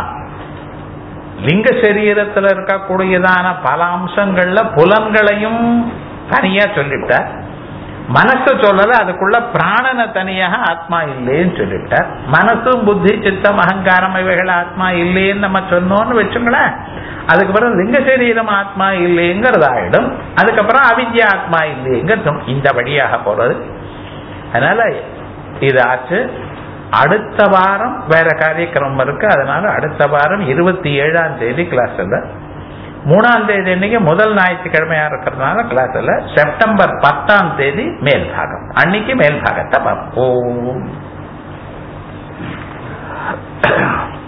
லிங்க சரீரத்தில் இருக்கக்கூடியதான பல அம்சங்கள்ல புலன்களையும் தனியா சொல்லிட்டார் மனசு சொல்லல அதுக்குள்ள பிராணனை தனியாக ஆத்மா இல்லைன்னு சொல்லிட்டார் மனசும் புத்தி சித்தம் அகங்காரம் இவைகள் ஆத்மா இல்லைன்னு நம்ம சொன்னோம்னு வச்சுங்களேன் அதுக்கப்புறம் லிங்க சரீரம் ஆத்மா இல்லைங்கிறது ஆயிடும் அதுக்கப்புறம் அவித்யா ஆத்மா இல்லைங்கிறது இந்த வழியாக போறது அதனால இது ஆச்சு அடுத்த வாரம் வேற காரியக்கிரமம் இருக்கு அதனால அடுத்த வாரம் இருபத்தி ஏழாம் தேதி கிளாஸ் இல்ல மூணாம் தேதி அன்னைக்கு முதல் ஞாயிற்றுக்கிழமையா இருக்கிறதுனால கிளாஸ் இல்ல செப்டம்பர் பத்தாம் தேதி மேல் பாகம் அன்னைக்கு மேல் பாகத்தை பார்ப்போம்